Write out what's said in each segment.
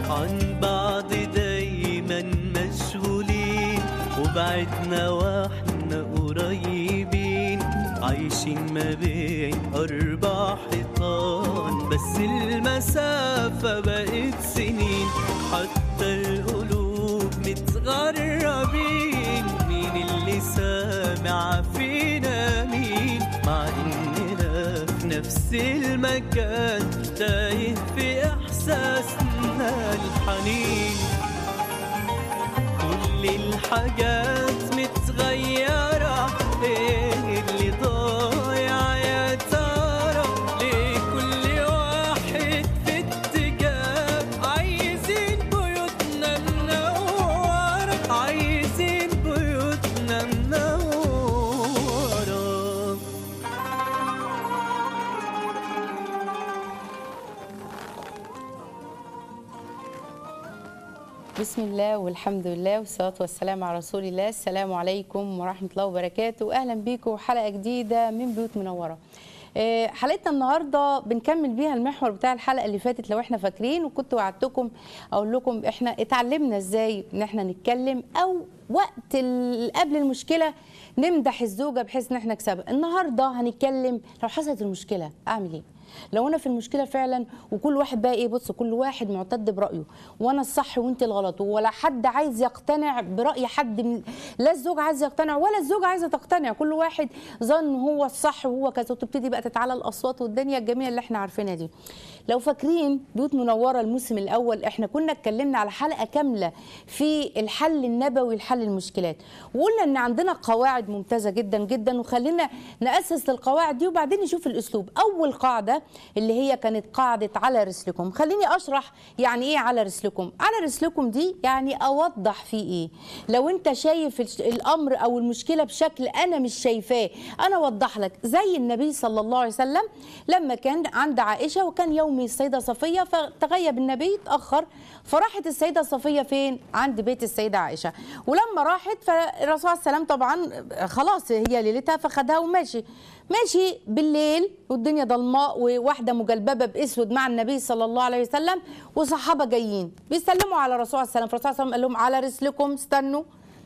عن بعض دايما مشغولين وبعدنا واحنا قريبين عايشين ما بين أربع حيطان بس المسافة بقت سنين حتى القلوب متغربين مين اللي سامع فينا مين مع إننا في نفس المكان تايه في إحساسنا الحنين كل الحاجات متغيرة ايه اللي ضايع يا ترى ليه كل واحد في اتجاه عايزين بيوتنا منورة عايزين بيوتنا منورة بسم الله والحمد لله والصلاة والسلام على رسول الله السلام عليكم ورحمة الله وبركاته أهلا بيكم حلقة جديدة من بيوت منورة آه، حلقتنا النهارده بنكمل بيها المحور بتاع الحلقه اللي فاتت لو احنا فاكرين وكنت وعدتكم اقول لكم احنا اتعلمنا ازاي ان احنا نتكلم او وقت ال- قبل المشكله نمدح الزوجه بحيث ان احنا نكسبها النهارده هنتكلم لو حصلت المشكله اعمل ايه لو انا في المشكله فعلا وكل واحد بقى ايه بص كل واحد معتد برايه وانا الصح وانت الغلط ولا حد عايز يقتنع براي حد من لا الزوج عايز يقتنع ولا الزوجه عايزه تقتنع كل واحد ظن هو الصح وهو كذا وتبتدي بقى تتعالى الاصوات والدنيا الجميله اللي احنا عارفينها دي لو فاكرين بيوت منوره الموسم الاول احنا كنا اتكلمنا على حلقه كامله في الحل النبوي لحل المشكلات وقلنا ان عندنا قواعد ممتازه جدا جدا وخلينا ناسس للقواعد دي وبعدين نشوف الاسلوب اول قاعده اللي هي كانت قاعده على رسلكم خليني اشرح يعني ايه على رسلكم على رسلكم دي يعني اوضح في ايه لو انت شايف الش- الامر او المشكله بشكل انا مش شايفاه انا اوضح لك زي النبي صلى الله عليه وسلم لما كان عند عائشه وكان يومي السيده صفيه فتغيب النبي اتاخر فراحت السيده صفيه فين عند بيت السيده عائشه ولما راحت فالرسول عليه السلام طبعا خلاص هي ليلتها فخدها وماشي ماشي بالليل والدنيا ضلماء وواحده مجلببه باسود مع النبي صلى الله عليه وسلم وصحابه جايين بيسلموا على الرسول عليه السلام فالرسول عليه السلام قال لهم على رسلكم استنوا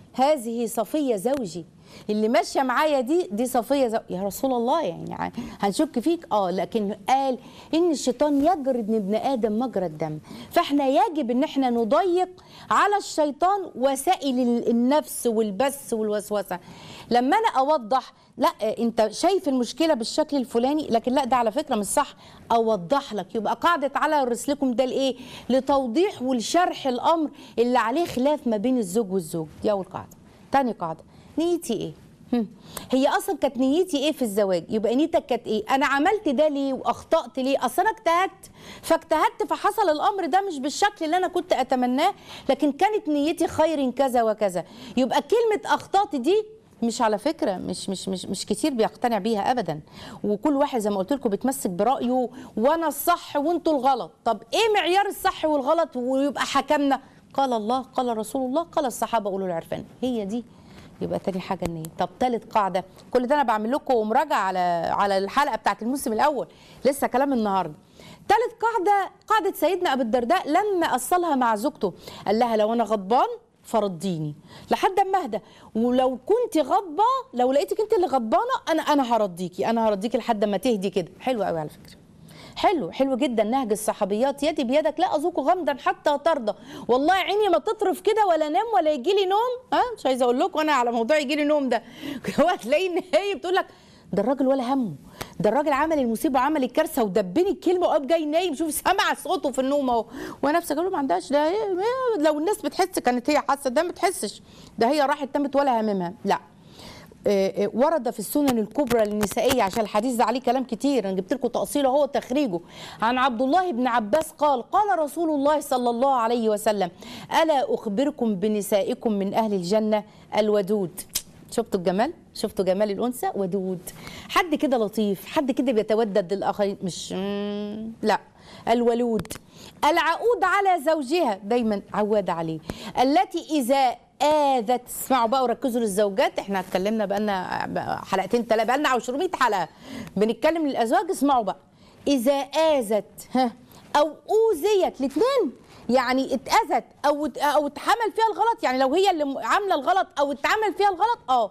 هذه صفيه زوجي اللي ماشيه معايا دي دي صفيه زو... يا رسول الله يعني ع- هنشك فيك اه لكن قال ان الشيطان يجري من ابن ادم مجرى الدم فاحنا يجب ان احنا نضيق على الشيطان وسائل ال- النفس والبث والوسوسه لما انا اوضح لا انت شايف المشكله بالشكل الفلاني لكن لا ده على فكره مش صح اوضح لك يبقى قاعده على رسلكم ده لايه لتوضيح ولشرح الامر اللي عليه خلاف ما بين الزوج والزوج دي اول قاعده تاني قاعده نيتي ايه هم. هي اصلا كانت نيتي ايه في الزواج يبقى نيتك كانت ايه انا عملت ده ليه واخطات ليه اصل انا اجتهدت فاجتهدت فحصل الامر ده مش بالشكل اللي انا كنت اتمناه لكن كانت نيتي خير كذا وكذا يبقى كلمه اخطات دي مش على فكره مش مش مش مش كتير بيقتنع بيها ابدا وكل واحد زي ما قلت لكم بيتمسك برايه وانا الصح وانتوا الغلط طب ايه معيار الصح والغلط ويبقى حكمنا قال الله قال رسول الله قال الصحابه اولو العرفان هي دي يبقى تاني حاجه النيه طب تالت قاعده كل ده انا بعمل لكم مراجعه على على الحلقه بتاعت الموسم الاول لسه كلام النهارده تالت قاعده قاعده سيدنا ابو الدرداء لما اصلها مع زوجته قال لها لو انا غضبان فرضيني لحد اما اهدى ولو كنت غضبه لو لقيتك انت اللي غضبانه انا انا هرضيكي انا هرضيكي لحد ما تهدي كده حلو قوي على فكره حلو حلو جدا نهج الصحابيات يدي بيدك لا اذوق غمضا حتى ترضى والله عيني ما تطرف كده ولا نام ولا يجي لي نوم ها مش عايزه اقول لكم انا على موضوع يجي لي نوم ده هو هتلاقي هي بتقول لك ده الراجل ولا همه ده الراجل عمل المصيبه وعمل الكارثه ودبني الكلمه وقام جاي نايم شوف سمع صوته في النوم اهو ونفسك قالوا ما عندهاش ده هي- لو الناس بتحس كانت هي حاسه ده ما بتحسش ده هي راحت تمت ولا هممها لا آه، آه، ورد في السنن الكبرى النسائيه عشان الحديث ده عليه كلام كتير انا جبت لكم تاصيله هو تخريجه عن عبد الله بن عباس قال قال رسول الله صلى الله عليه وسلم الا اخبركم بنسائكم من اهل الجنه الودود شفتوا الجمال شفتوا جمال الانثى ودود حد كده لطيف حد كده بيتودد للاخرين مش مم، لا الولود العقود على زوجها دايما عواد عليه التي اذا آذت اسمعوا بقى وركزوا للزوجات احنا اتكلمنا بقالنا حلقتين ثلاثه بقالنا 200 حلقه بنتكلم للازواج اسمعوا بقى اذا آذت ها او اوذيت الاثنين يعني اتاذت او ات- او اتحمل فيها الغلط يعني لو هي اللي م- عامله الغلط او اتعمل فيها الغلط اه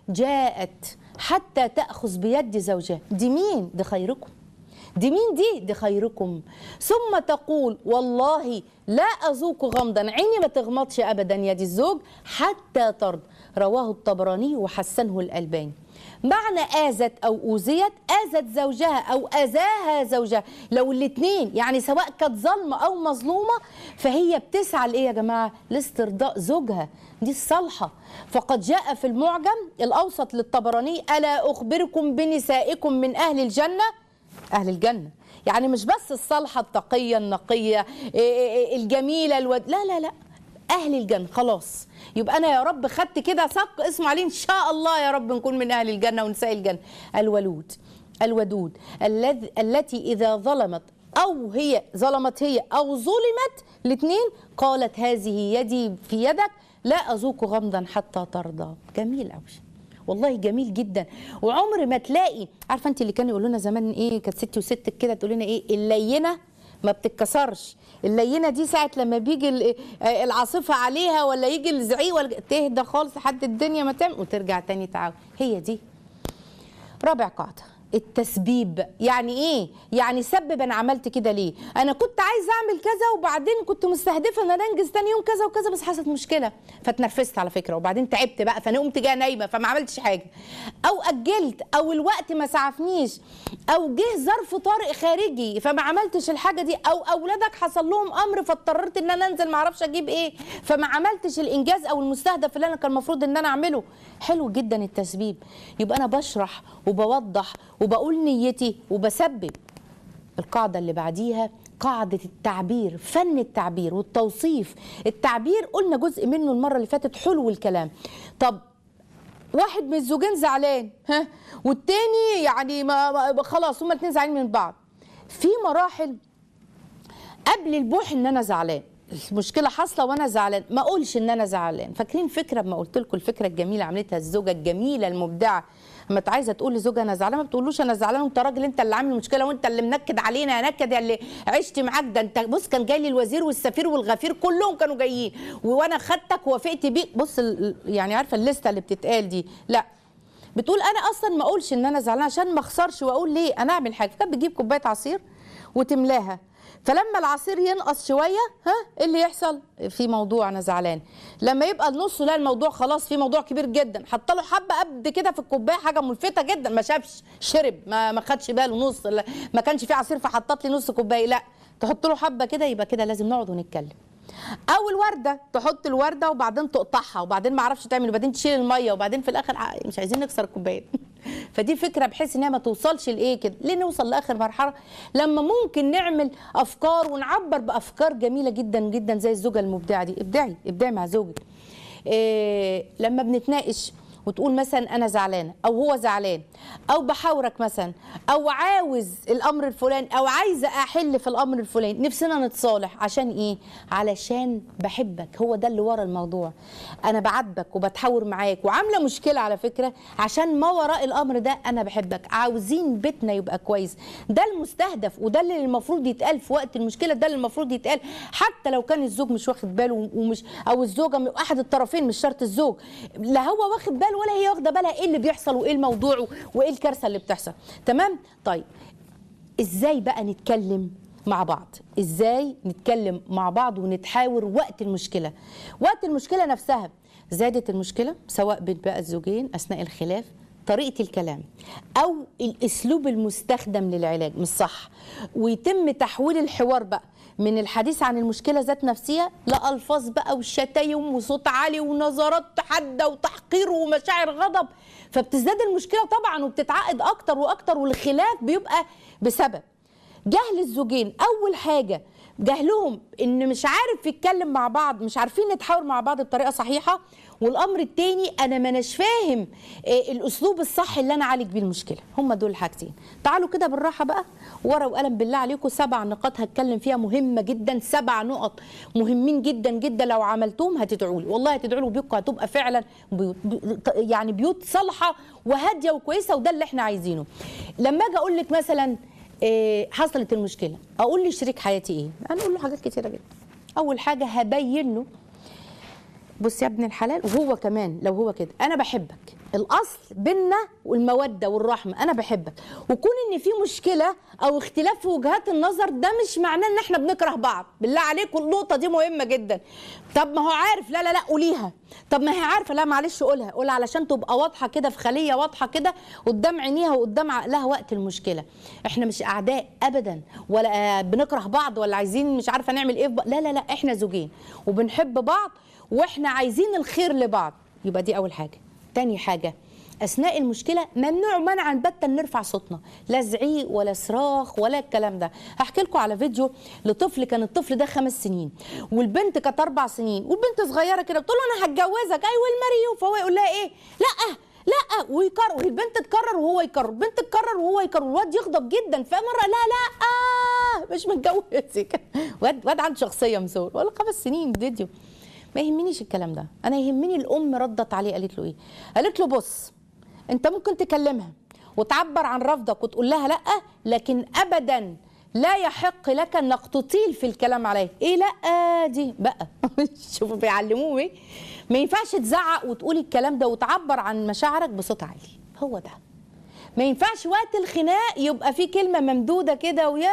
جاءت حتى تاخذ بيد زوجها دي مين دي خيركم دي مين دي دي خيركم ثم تقول والله لا أذوق غمضا عيني ما تغمضش أبدا يد الزوج حتى ترضى رواه الطبراني وحسنه الألباني معنى آذت أو أوذيت آذت زوجها أو أذاها زوجها لو الاتنين يعني سواء كانت ظالمة أو مظلومة فهي بتسعى لإيه يا جماعة لاسترضاء زوجها دي الصالحة فقد جاء في المعجم الأوسط للطبراني ألا أخبركم بنسائكم من أهل الجنة اهل الجنه يعني مش بس الصالحه التقيه النقيه إيه إيه إيه الجميله الود لا لا لا اهل الجنه خلاص يبقى انا يا رب خدت كده صك اسمه عليه ان شاء الله يا رب نكون من اهل الجنه ونساء الجنه الولود الودود الذي التي اذا ظلمت او هي ظلمت هي او ظلمت الاثنين قالت هذه يدي في يدك لا اذوق غمضا حتى ترضى جميل قوي والله جميل جدا وعمر ما تلاقي عارفه انت اللي كانوا يقولوا لنا زمان ايه كانت ستي وستك كده تقول لنا ايه اللينه ما بتتكسرش اللينه دي ساعه لما بيجي ال- آه العاصفه عليها ولا يجي الزعيق ولا تهدى خالص لحد الدنيا ما تعمل وترجع تاني تعاود هي دي رابع قاعده التسبيب يعني ايه يعني سبب انا عملت كده ليه انا كنت عايزه اعمل كذا وبعدين كنت مستهدفه ان انا انجز تاني يوم كذا وكذا بس حصلت مشكله فاتنرفزت على فكره وبعدين تعبت بقى فانا قمت جايه نايمه فما عملتش حاجه او اجلت او الوقت ما سعفنيش او جه ظرف طارئ خارجي فما عملتش الحاجه دي او اولادك حصل لهم امر فاضطريت ان انا انزل ما اعرفش اجيب ايه فما عملتش الانجاز او المستهدف اللي انا كان المفروض ان انا اعمله حلو جدا التسبيب يبقى انا بشرح وبوضح وبقول نيتي وبسبب القاعدة اللي بعديها قاعدة التعبير فن التعبير والتوصيف التعبير قلنا جزء منه المرة اللي فاتت حلو الكلام طب واحد من الزوجين زعلان ها والتاني يعني ما ما- خلاص هما الاتنين زعلانين من بعض في مراحل قبل البوح ان انا زعلان المشكله حاصله وانا زعلان ما اقولش ان انا زعلان فاكرين فكره ما قلت لكم الفكره الجميله عملتها الزوجه الجميله المبدعه اما انت عايزه تقول لزوجها انا زعلان ما بتقولوش انا زعلان وانت راجل انت اللي عامل المشكله وانت اللي منكد علينا يا نكد يا اللي عشت معاك ده انت بص كان جاي لي الوزير والسفير والغفير كلهم كانوا جايين وانا خدتك ووافقت بيك بص ال- يعني عارفه الليسته اللي بتتقال دي لا بتقول انا اصلا ما اقولش ان انا زعلان عشان ما اخسرش واقول ليه انا اعمل حاجه كانت بتجيب كوبايه عصير وتملاها فلما العصير ينقص شويه ها ايه اللي يحصل في موضوع انا زعلان لما يبقى النص لا الموضوع خلاص في موضوع كبير جدا حط له حبه قد كده في الكوبايه حاجه ملفته جدا ما شافش شرب ما ما خدش باله نص لا، ما كانش في عصير فحطت لي نص كوبايه لا تحط له حبه كده يبقى كده لازم نقعد ونتكلم او الورده تحط الورده وبعدين تقطعها وبعدين ما اعرفش تعمل وبعدين تشيل الميه وبعدين في الاخر ع- مش عايزين نكسر الكوبايه فدي فكره بحيث انها ما توصلش لايه كده ليه نوصل لاخر مرحله لما ممكن نعمل افكار ونعبر بافكار جميله جدا جدا زي الزوجه المبدعه دي ابدعي ابدعي مع زوجك إيه لما بنتناقش وتقول مثلا انا زعلانه او هو زعلان او بحاورك مثلا او عاوز الامر الفلاني او عايزه احل في الامر الفلاني نفسنا نتصالح عشان ايه علشان بحبك هو ده اللي ورا الموضوع انا بعاتبك وبتحاور معاك وعامله مشكله على فكره عشان ما وراء الامر ده انا بحبك عاوزين بيتنا يبقى كويس ده المستهدف وده اللي المفروض يتقال في وقت المشكله ده اللي المفروض يتقال حتى لو كان الزوج مش واخد باله ومش او الزوجه من احد الطرفين مش شرط الزوج لا هو واخد باله ولا هي واخده بالها ايه اللي بيحصل وايه الموضوع وايه الكارثه اللي بتحصل تمام طيب ازاي بقى نتكلم مع بعض ازاي نتكلم مع بعض ونتحاور وقت المشكله وقت المشكله نفسها زادت المشكله سواء بين بقى الزوجين اثناء الخلاف طريقه الكلام او الاسلوب المستخدم للعلاج مش صح ويتم تحويل الحوار بقى من الحديث عن المشكله ذات نفسها لالفاظ بقى وشتايم وصوت عالي ونظرات حاده وتحقير ومشاعر غضب فبتزداد المشكله طبعا وبتتعقد اكتر واكتر والخلاف بيبقى بسبب جهل الزوجين اول حاجه جهلهم ان مش عارف يتكلم مع بعض مش عارفين نتحاور مع بعض بطريقه صحيحه والامر التاني انا ما اناش فاهم آه، الاسلوب الصح اللي انا اعالج بيه المشكله هم دول الحاجتين تعالوا كده بالراحه بقى ورقه وقلم بالله عليكم سبع نقاط هتكلم فيها مهمه جدا سبع نقط مهمين جدا جدا لو عملتهم هتدعوا لي والله هتدعوا لي وبيوتكم هتبقى فعلا بيوت بي- يعني بيوت صالحه وهاديه وكويسه وده اللي احنا عايزينه لما اجي اقول لك مثلا إيه حصلت المشكله اقول لشريك حياتي ايه هنقول له حاجات كتيره جدا اول حاجه هبين له بص يا ابن الحلال وهو كمان لو هو كده انا بحبك الاصل بينا والموده والرحمه انا بحبك وكون ان في مشكله او اختلاف في وجهات النظر ده مش معناه ان احنا بنكره بعض بالله عليكم النقطه دي مهمه جدا طب ما هو عارف لا لا لا قوليها طب ما هي عارفه لا معلش قولها قولها علشان تبقى واضحه كده في خليه واضحه كده قدام عينيها وقدام عقلها وقت المشكله احنا مش اعداء ابدا ولا بنكره بعض ولا عايزين مش عارفه نعمل ايه في بعض. لا لا لا احنا زوجين وبنحب بعض واحنا عايزين الخير لبعض يبقى دي اول حاجه تاني حاجه اثناء المشكله ممنوع منعا باتا نرفع صوتنا لا زعيق ولا صراخ ولا الكلام ده هحكي لكم على فيديو لطفل كان الطفل ده خمس سنين والبنت كانت اربع سنين والبنت صغيره كده بتقول له انا هتجوزك اي ويل ماري يو فهو يقول لها ايه لا لا ويكرر والبنت تكرر وهو يكرر البنت تكرر وهو يكرر الواد يغضب جدا فمره لا لا آه مش متجوزك واد واد عنده شخصيه مسور ولا خمس سنين فيديو ما يهمنيش الكلام ده انا يهمني الام ردت عليه قالت له ايه قالت له بص انت ممكن تكلمها وتعبر عن رفضك وتقول لها لا لكن ابدا لا يحق لك انك تطيل في الكلام عليه ايه لا دي بقى شوفوا بيعلموه ايه ما ينفعش تزعق وتقولي الكلام ده وتعبر عن مشاعرك بصوت عالي هو ده ما ينفعش وقت الخناق يبقى في كلمه ممدوده كده ويا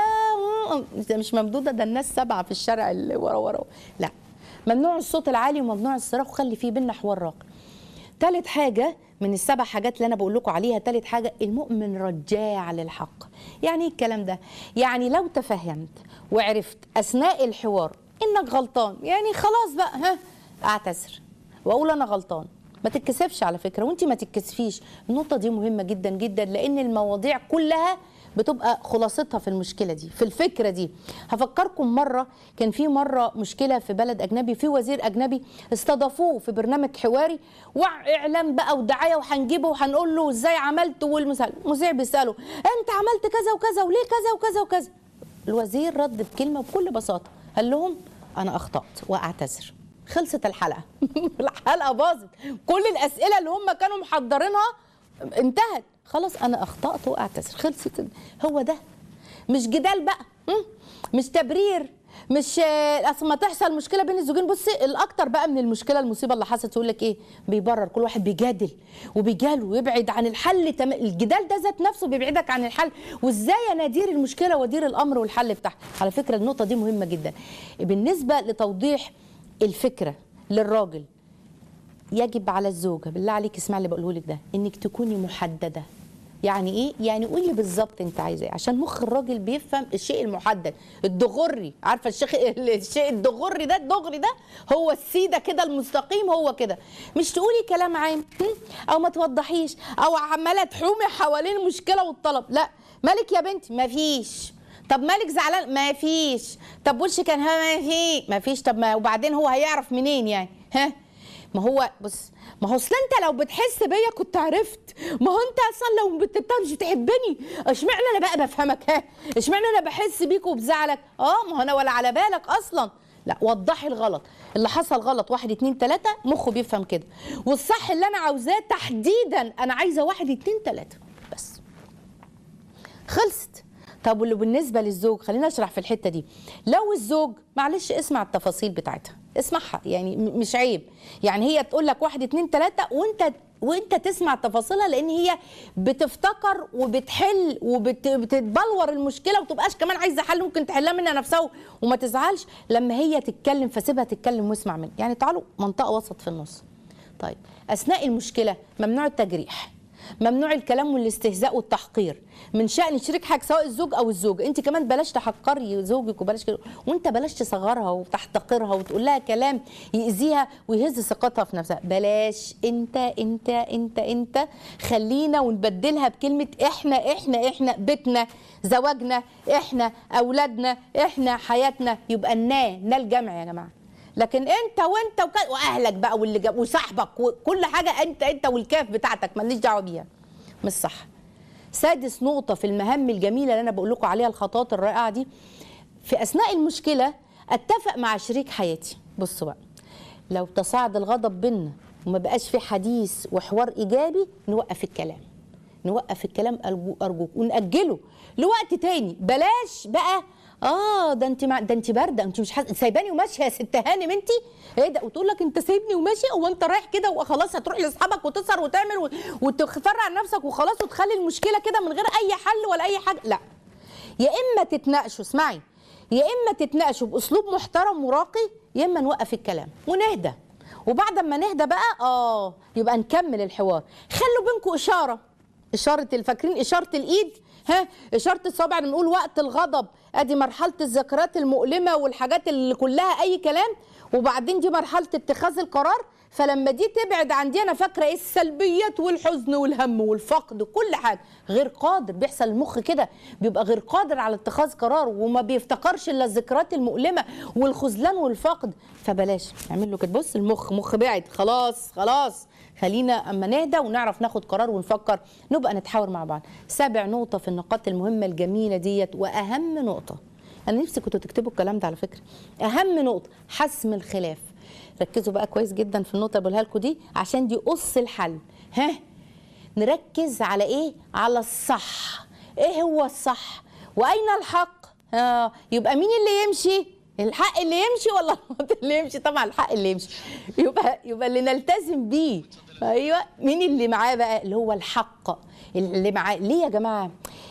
ده مش ممدوده ده الناس سبعه في الشارع اللي ورا ورا لا ممنوع الصوت العالي وممنوع الصراخ وخلي فيه بينا حوار راقي تالت حاجة من السبع حاجات اللي أنا بقول لكم عليها تالت حاجة المؤمن رجاع للحق يعني إيه الكلام ده؟ يعني لو تفهمت وعرفت أثناء الحوار إنك غلطان يعني خلاص بقى ها أعتذر وأقول أنا غلطان ما تتكسفش على فكرة وانت ما تتكسفيش النقطة دي مهمة جدا جدا لأن المواضيع كلها بتبقى خلاصتها في المشكله دي في الفكره دي هفكركم مره كان في مره مشكله في بلد اجنبي في وزير اجنبي استضافوه في برنامج حواري واعلام بقى ودعايه وهنجيبه وهنقول له ازاي عملت والمذيع بيساله انت عملت كذا وكذا وليه كذا وكذا وكذا الوزير رد بكلمه بكل بساطه قال لهم انا اخطات واعتذر خلصت الحلقه الحلقه باظت كل الاسئله اللي هم كانوا محضرينها انتهت خلاص انا اخطات واعتذر خلصت هو ده مش جدال بقى م? مش تبرير مش اصل ما تحصل مشكله بين الزوجين بصي الاكتر بقى من المشكله المصيبه اللي حصلت يقول لك ايه بيبرر كل واحد بيجادل وبيجال ويبعد عن الحل تم... الجدال ده ذات نفسه بيبعدك عن الحل وازاي انا ادير المشكله وادير الامر والحل بتاعها على فكره النقطه دي مهمه جدا بالنسبه لتوضيح الفكره للراجل يجب على الزوجه بالله عليك اسمع اللي بقوله لك ده انك تكوني محدده يعني ايه يعني قولي بالظبط انت عايزه ايه عشان مخ الراجل بيفهم الشيء المحدد الدغري عارفه الشيخ الشيء الدغري ده الدغري ده هو السيده كده المستقيم هو كده مش تقولي كلام عام او ما توضحيش او عماله تحومي حوالين المشكله والطلب لا مالك يا بنتي مفيش طب مالك زعلان ما فيش طب وش كان ما في ما فيش طب ما وبعدين هو هيعرف منين يعني ها ما هو بص ما هو اصل انت لو بتحس بيا كنت عرفت ما هو انت اصلا لو بت- انت مش بتحبني اشمعنى انا بقى بفهمك ها اشمعنى انا بحس بيك وبزعلك اه ما هو انا ولا على بالك اصلا لا وضحي الغلط اللي حصل غلط واحد اتنين تلاته مخه بيفهم كده والصح اللي انا عاوزاه تحديدا انا عايزه واحد اتنين تلاته بس خلصت طب واللي بالنسبه للزوج خلينا اشرح في الحته دي لو الزوج معلش اسمع التفاصيل بتاعتها اسمعها يعني م- مش عيب يعني هي تقول لك واحد اتنين تلاته وانت وانت تسمع تفاصيلها لان هي بتفتكر وبتحل وبتتبلور المشكله وتبقاش كمان عايزه حل ممكن تحلها منها نفسها وما تزعلش لما هي تتكلم فسيبها تتكلم واسمع منها يعني تعالوا منطقه وسط في النص طيب اثناء المشكله ممنوع التجريح ممنوع الكلام والاستهزاء والتحقير من شأن شريك حاجة سواء الزوج أو الزوجة أنت كمان بلاش تحقري زوجك وبلاش كده وأنت بلاش تصغرها وتحتقرها وتقول لها كلام يأذيها ويهز ثقتها في نفسها بلاش أنت أنت أنت أنت خلينا ونبدلها بكلمة إحنا إحنا إحنا بيتنا زواجنا إحنا أولادنا إحنا حياتنا يبقى النا نا الجمع يا جماعة لكن انت وانت وك... واهلك بقى واللي جاب وصاحبك وكل حاجه انت انت والكاف بتاعتك ماليش دعوه بيها مش صح سادس نقطه في المهام الجميله اللي انا بقول لكم عليها الخطوات الرائعه دي في اثناء المشكله اتفق مع شريك حياتي بصوا بقى لو تصاعد الغضب بينا وما بقاش في حديث وحوار ايجابي نوقف الكلام نوقف الكلام أرجو- ارجوك ونأجله لوقت تاني بلاش بقى اه ده انت مع... ده انت بارده انت مش حاسه سايباني وماشيه يا ست هانم انت ايه ده وتقول لك انت سايبني وماشي هو انت رايح كده وخلاص هتروح لاصحابك وتسهر وتعمل و... وتفرع نفسك وخلاص وتخلي المشكله كده من غير اي حل ولا اي حاجه لا يا اما تتناقشوا اسمعي يا اما تتناقشوا باسلوب محترم وراقي يا اما نوقف الكلام ونهدى وبعد ما نهدى بقى اه يبقى نكمل الحوار خلوا بينكم اشاره اشاره ال- فاكرين اشاره الايد ها اشاره الصابع اللي بنقول وقت الغضب ادي مرحله الذكريات المؤلمه والحاجات اللي كلها اي كلام وبعدين دي مرحله اتخاذ القرار فلما دي تبعد عن دي انا فاكره ايه السلبيات والحزن والهم والفقد وكل حاجه غير قادر بيحصل المخ كده بيبقى غير قادر على اتخاذ قرار وما بيفتكرش الا الذكريات المؤلمه والخذلان والفقد فبلاش نعمل له كده بص المخ مخ بعد خلاص خلاص خلينا اما نهدى ونعرف ناخد قرار ونفكر نبقى نتحاور مع بعض سابع نقطه في النقاط المهمه الجميله ديت واهم نقطه انا نفسي كنتوا تكتبوا الكلام ده على فكره اهم نقطه حسم الخلاف ركزوا بقى كويس جدا في النقطه اللي بقولها لكم دي عشان دي قص الحل ها نركز على ايه على الصح ايه هو الصح واين الحق آه يبقى مين اللي يمشي الحق اللي يمشي ولا الغلط اللي يمشي طبعا الحق اللي يمشي يبقى يبقى اللي نلتزم بيه ايوه مين اللي معاه بقى اللي هو الحق اللي معاه ليه يا جماعه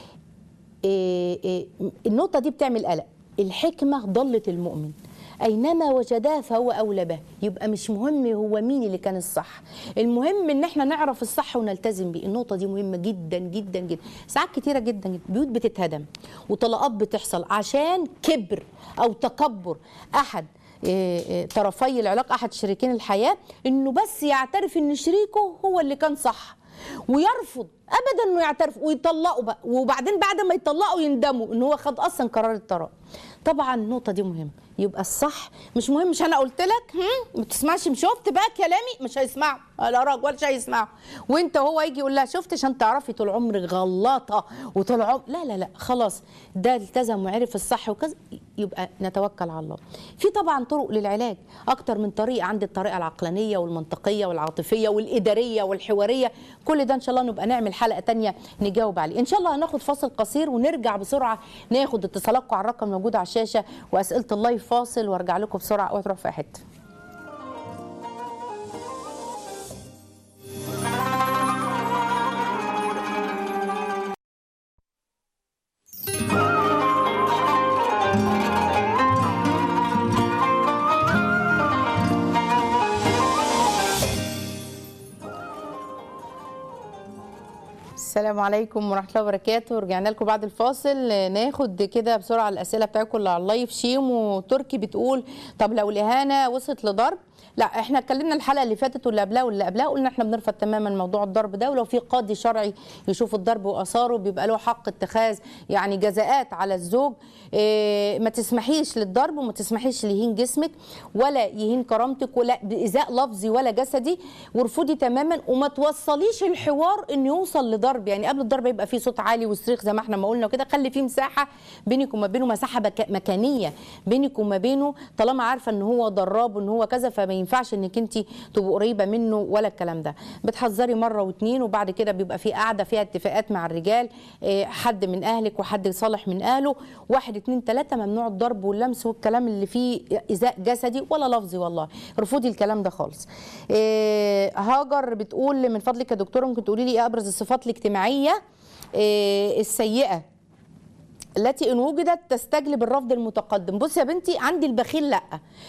إيه إيه النقطة دي بتعمل قلق الحكمة ضلت المؤمن أينما وجداه فهو أولى به يبقى مش مهم هو مين اللي كان الصح المهم إن احنا نعرف الصح ونلتزم بيه النقطة دي مهمة جدا جدا جدا ساعات كتيرة جدا جدا بيوت بتتهدم وطلاقات بتحصل عشان كبر أو تكبر أحد إيه إيه طرفي العلاقة أحد شريكين الحياة إنه بس يعترف إن شريكه هو اللي كان صح ويرفض ابدا انه يعترف ويطلقوا بقى وبعدين بعد ما يطلقوا يندموا ان هو خد اصلا قرار الطلاق طبعا النقطه دي مهمه يبقى الصح مش مهم مش انا قلت لك هم ما تسمعش مش شفت بقى كلامي مش هيسمعوا لا راجل ولا هيسمعوا وانت هو يجي يقول لها شفت عشان تعرفي طول عمرك غلاطه وطول عمر لا لا لا خلاص ده التزم وعرف الصح وكذا يبقى نتوكل على الله في طبعا طرق للعلاج اكتر من طريقه عند الطريقه العقلانيه والمنطقيه والعاطفيه والاداريه والحواريه كل ده ان شاء الله نبقى نعمل حلقه تانية نجاوب عليه ان شاء الله هناخد فاصل قصير ونرجع بسرعه ناخد اتصالاتكم على الرقم الموجود على الشاشه واسئله اللايف فاصل وارجع لكم بسرعه وتروح في أي حته السلام عليكم ورحمه الله وبركاته رجعنا لكم بعد الفاصل ناخد كده بسرعه الاسئله بتاعتكم اللي على اللايف شيم وتركي بتقول طب لو الاهانه وصلت لضرب لا احنا اتكلمنا الحلقه اللي فاتت واللي قبلها واللي قبلها قلنا احنا بنرفض تماما موضوع الضرب ده ولو في قاضي شرعي يشوف الضرب واثاره بيبقى له حق اتخاذ يعني جزاءات على الزوج إيه ما تسمحيش للضرب وما تسمحيش ليهين جسمك ولا يهين كرامتك ولا بايذاء لفظي ولا جسدي وارفضي تماما وما توصليش الحوار انه يوصل لضرب يعني قبل الضرب يبقى فيه صوت عالي وصريخ زي ما احنا ما قلنا وكده خلي فيه مساحه بينك وما بينه مساحه بك- مكانيه بينك وما بينه طالما عارفه ان هو ضراب وان هو كذا فما ينفعش انك انت تبقي قريبه منه ولا الكلام ده بتحذري مره واتنين وبعد كده بيبقى في قاعده فيها اتفاقات مع الرجال إيه، حد من اهلك وحد صالح من اهله واحد اتنين تلاته ممنوع الضرب واللمس والكلام اللي فيه ايذاء جسدي ولا لفظي والله رفضي الكلام ده خالص إيه، هاجر بتقول من فضلك يا دكتوره ممكن تقولي لي ايه ابرز الصفات الاجتماعيه إيه، السيئه التي ان وجدت تستجلب الرفض المتقدم بص يا بنتي عندي البخيل لا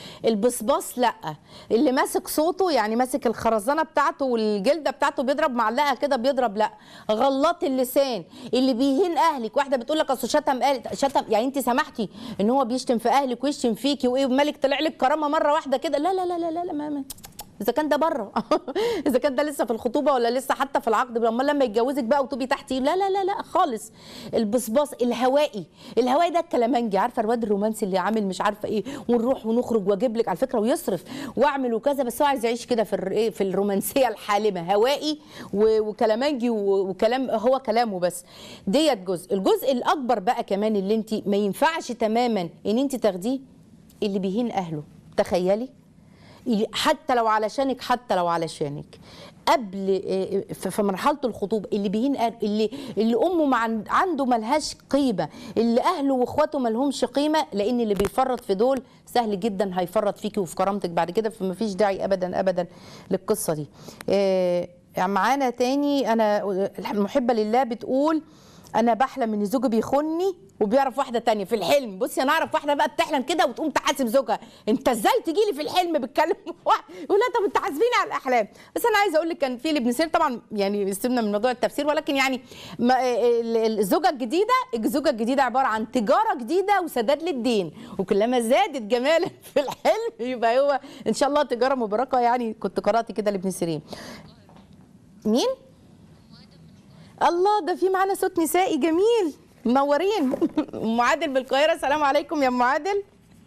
البصباص لا اللي ماسك صوته يعني ماسك الخرزانه بتاعته والجلده بتاعته بيضرب معلقه كده بيضرب لا غلط اللسان اللي بيهين اهلك واحده بتقول لك اصل شتم اهلي شتم يعني انت سمحتي ان هو بيشتم في اهلك ويشتم فيكي وايه مالك طلع لك كرامه مره واحده كده لا لا لا لا لا, لا ما ما. اذا كان ده بره اذا كان ده لسه في الخطوبه ولا لسه حتى في العقد امال لما يتجوزك بقى وتبقي تحتيه لا لا لا لا خالص البصباص الهوائي الهوائي ده الكلامنجي عارفه الواد الرومانسي اللي عامل مش عارفه ايه ونروح ونخرج واجيب لك على فكره ويصرف واعمل وكذا بس هو عايز يعيش كده في الر- إيه، في الرومانسيه الحالمه هوائي و- وكلامنجي و- وكلام هو كلامه بس ديت جزء الجزء الاكبر بقى كمان اللي انت ما ينفعش تماما ان انت تاخديه اللي بيهين اهله تخيلي حتى لو علشانك حتى لو علشانك قبل آه، في في مرحله الخطوبه اللي بيهين أهله، اللي اللي امه مع عنده ملهاش قيمه اللي اهله واخواته ملهمش قيمه لان اللي بيفرط في دول سهل جدا هيفرط فيكي وفي كرامتك بعد كده فما فيش داعي ابدا ابدا للقصه دي آه، يعني معانا تاني انا المحبه لله بتقول انا بحلم ان زوجي بيخوني وبيعرف واحده تانية في الحلم بصي انا اعرف واحده بقى بتحلم كده وتقوم تحاسب زوجها انت ازاي تجي لي في الحلم بتكلم واحد يقول لها طب انت حاسبيني على الاحلام بس انا عايزه اقول لك كان في ابن سير طبعا يعني سيبنا من موضوع التفسير ولكن يعني ما ال- ال- الزوجه الجديده الزوجه الجديده عباره عن تجاره جديده وسداد للدين وكلما زادت جمالا في الحلم يبقى هو ان شاء الله تجاره مباركه يعني كنت قرات كده لابن سيرين مين الله ده في معانا صوت نسائي جميل منورين ام عادل بالقاهره السلام عليكم يا ام عادل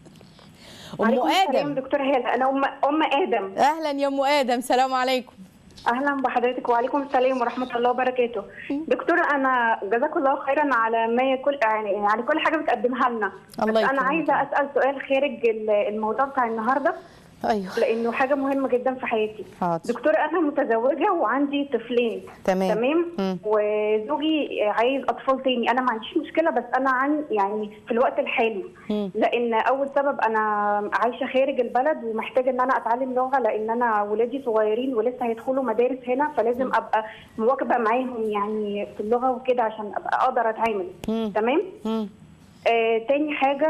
ام عليكم السلام ادم دكتور هاله انا ام ام ادم اهلا يا ام ادم سلام عليكم اهلا بحضرتك وعليكم السلام ورحمه الله وبركاته دكتور انا جزاك الله خيرا على ما كل يعني على كل حاجه بتقدمها لنا الله بس انا يكرمك. عايزه اسال سؤال خارج ال- الموضوع بتاع النهارده ايوه لانه حاجه مهمه جدا في حياتي حاضر. دكتور انا متزوجه وعندي طفلين تمام. تمام مم. وزوجي عايز اطفال تاني انا ما عنديش مشكله بس انا عن يعني في الوقت الحالي مم. لان اول سبب انا عايشه خارج البلد ومحتاجه ان انا اتعلم لغه لان انا ولادي صغيرين ولسه هيدخلوا مدارس هنا فلازم ابقى مواكبه معاهم يعني في اللغه وكده عشان ابقى اقدر اتعامل مم. تمام مم. آه، تاني حاجة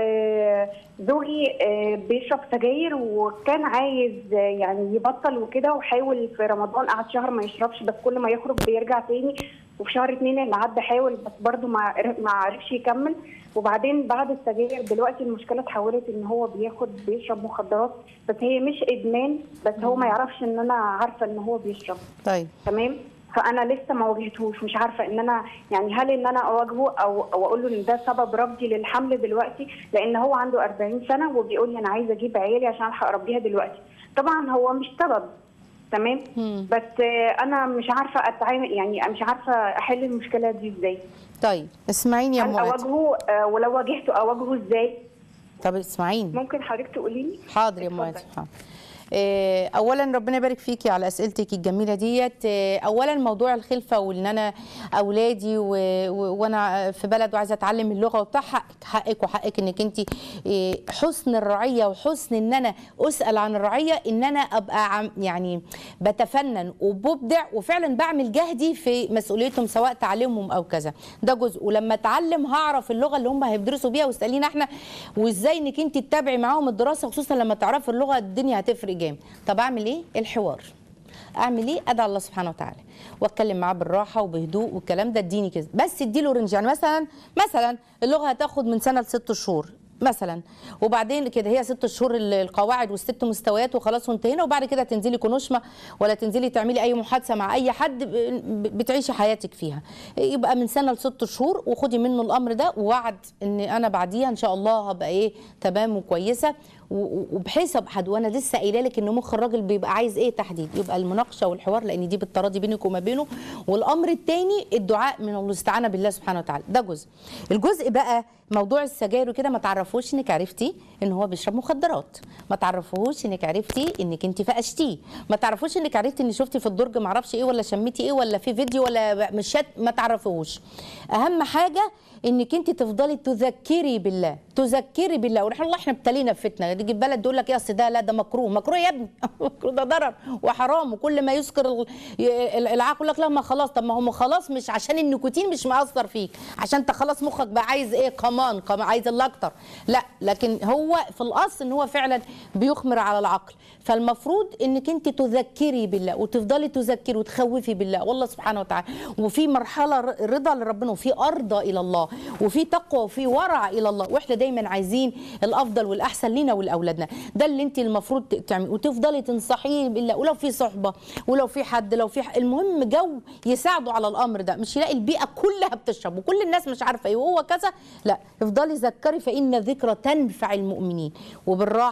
آه، زوجي آه، بيشرب سجاير وكان عايز آه، يعني يبطل وكده وحاول في رمضان قعد شهر ما يشربش بس كل ما يخرج بيرجع تاني وفي شهر اتنين اللي عدى حاول بس برضه ما عرف- ما عرفش يكمل وبعدين بعد السجاير دلوقتي المشكلة اتحولت ان هو بياخد بيشرب مخدرات بس هي مش ادمان بس هو ما يعرفش ان انا عارفة ان هو بيشرب طيب تمام فانا لسه ما واجهتهوش مش عارفه ان انا يعني هل ان انا اواجهه او او اقول له ان ده سبب رفضي للحمل دلوقتي لان هو عنده 40 سنه وبيقول لي انا عايزه اجيب عيالي عشان الحق اربيها دلوقتي طبعا هو مش سبب تمام مم. بس آه، انا مش عارفه اتعامل يعني مش عارفه احل المشكله دي ازاي طيب اسمعيني يا هل ام ادم اواجهه آه، ولو واجهته اواجهه ازاي طب اسمعيني ممكن حضرتك تقولي لي حاضر يا ام اتفضل. ادم حاضر إيه، اولا ربنا يبارك فيكي على اسئلتك الجميله ديت إيه، اولا موضوع الخلفه وان انا اولادي و... و... وانا في بلد وعايزه اتعلم اللغه وبتاع حقك حقك وحقك انك انت إيه، حسن الرعيه وحسن ان انا اسال عن الرعيه ان انا ابقى عم يعني بتفنن وببدع وفعلا بعمل جهدي في مسؤوليتهم سواء تعليمهم او كذا ده جزء ولما اتعلم هعرف اللغه اللي هم هيدرسوا بيها واسالينا احنا وازاي انك انت تتابعي معاهم الدراسه خصوصا لما تعرفي اللغه الدنيا هتفرق جامد طب اعمل ايه الحوار اعمل ايه ادعي الله سبحانه وتعالى واتكلم معاه بالراحه وبهدوء والكلام ده اديني كده بس اديله رينج يعني مثلا مثلا اللغه هتاخد من سنه لست شهور مثلا وبعدين كده هي ست شهور ال- القواعد والست مستويات وخلاص وانتهينا وبعد كده تنزلي كنوشمه ولا تنزلي تعملي اي محادثه مع اي حد ب- ب- بتعيشي حياتك فيها يبقى من سنه لست شهور وخدي منه الامر ده ووعد ان انا بعديها ان شاء الله هبقى ايه تمام وكويسه و- و- وبحيث ابقى حد وانا لسه قايله لك ان مخ الراجل بيبقى عايز ايه تحديد يبقى المناقشه والحوار لان دي بالتراضي بينك وما بينه والامر الثاني الدعاء من الاستعانه بالله سبحانه وتعالى ده جزء الجزء بقى موضوع السجاير وكده ما تعرفوش انك عرفتي ان هو بيشرب مخدرات ما تعرفوش انك عرفتي انك انت فقشتيه ما تعرفوش انك عرفتي ان شفتي في الدرج ما اعرفش ايه ولا شميتي ايه ولا في فيديو ولا مشات ما تعرفوش اهم حاجه انك انت تفضلي تذكري بالله تذكري بالله ونحن الله احنا ابتلينا بفتنه تيجي بلد تقول لك يا اصل ده لا ده مكروه مكروه يا ابني مكروه ده ضرر وحرام وكل ما يسكر ال- ال- العقل يقول لك لا ما خلاص طب ما هو خلاص مش عشان النيكوتين مش مأثر فيك عشان انت خلاص مخك بقى عايز ايه كمان كمان عايز اللي اكتر لا لكن هو في الاصل ان هو فعلا بيخمر على العقل فالمفروض انك انت تذكري بالله وتفضلي تذكري وتخوفي بالله والله سبحانه وتعالى وفي مرحله ر- رضا لربنا وفي ارضى الى الله وفي تقوى وفي ورع الى الله واحنا دايما عايزين الافضل والاحسن لينا ولاولادنا ده اللي انت المفروض ت- تعملي وتفضلي تنصحيه بالله ولو في صحبه ولو في حد لو في ح- المهم جو يساعده على الامر ده مش يلاقي البيئه كلها بتشرب وكل الناس مش عارفه ايه وهو كذا لا افضلي ذكري فان الذكرى تنفع المؤمنين وبالراحه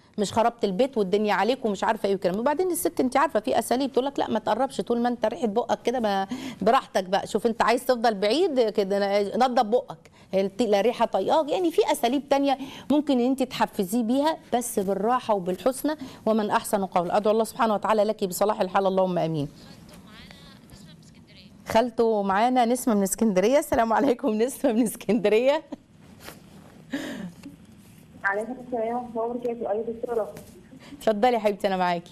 مش خربت البيت والدنيا عليك ومش عارفه ايه وكلام وبعدين الست انت عارفه في اساليب تقول لك لا ما تقربش طول ما انت ريحه بقك كده ما براحتك بقى شوف انت عايز تفضل بعيد كده نضف بقك الت- لا ريحه طايقاك يعني في اساليب تانية ممكن ان انت تحفزيه بيها بس بالراحه وبالحسنى ومن احسن قول ادعو الله سبحانه وتعالى لك بصلاح الحال اللهم امين خالته معانا نسمه من اسكندريه السلام عليكم نسمه من اسكندريه عليكم السلام ورحمه الله وبركاته ايوه دكتوره اتفضلي يا حبيبتي انا معاكي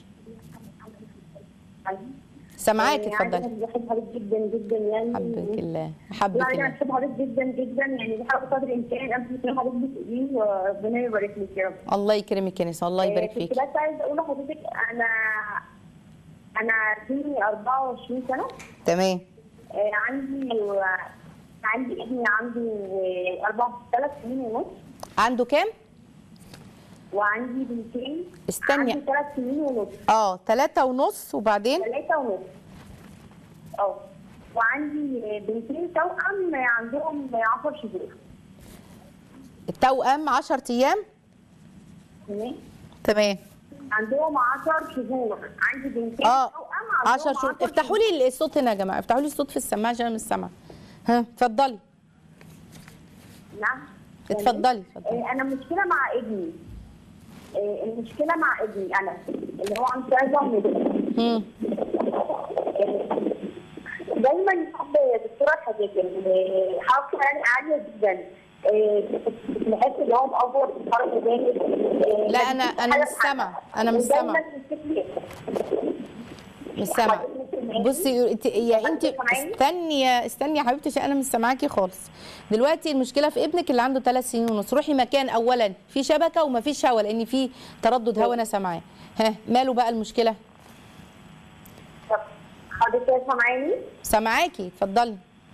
سامعاكي آه، عايزة اتفضلي بحب حضرتك جدا جدا يعني حبك الله لا حبك انا الله بحب حضرتك جدا جدا يعني بحاول قدر الامكان امسك كلام حضرتك بتقوليه وربنا يبارك لك يا رب الله يكرمك يا نسمه الله يبارك آه، فيك كنت بس عايزه اقول لحضرتك انا انا سني 24 سنه تمام آه، عندي عندي ابني عنده آه، اربع ثلاث سنين ونص عنده كام وعندي بنتين استني. عندي ثلاث سنين ونص اه ثلاثة ونص وبعدين ثلاثة ونص اه وعندي بنتين توأم عندهم 10 شهور التوأم 10 ايام تمام تمام عندهم 10 شهور عندي بنتين اه توأم عندهم 10 شهور افتحوا لي الصوت هنا يا جماعه افتحوا لي الصوت في السماعه عشان انا مش سامعه ها اتفضلي نعم اتفضلي اتفضلي آه، انا مشكله مع ابني آه، المشكله مع ابني انا اللي هو عنده ثلاثة ونص مم. دايما يحب دكتوره الحاجات اللي حركه يعني عاليه جدا آه، بحس ان هو مأفور في الحركه جامد آه، لا، ما أنا- بيجيبش أنا حاجة مش في سامعة. حاجة. أنا مش ودايماً سامعة. يمسك لي- مش سامعه بصي انت يا انت سامعاني؟ استني يا استني يا حبيبتي عشان انا مش سامعاكي خالص دلوقتي المشكله في ابنك اللي عنده ثلاث سنين ونص روحي مكان اولا في شبكه وما فيش هوا لان في تردد هوا انا سامعاه ها ماله بقى المشكله طب حضرتك سامعاني؟ سامعاكي اتفضلي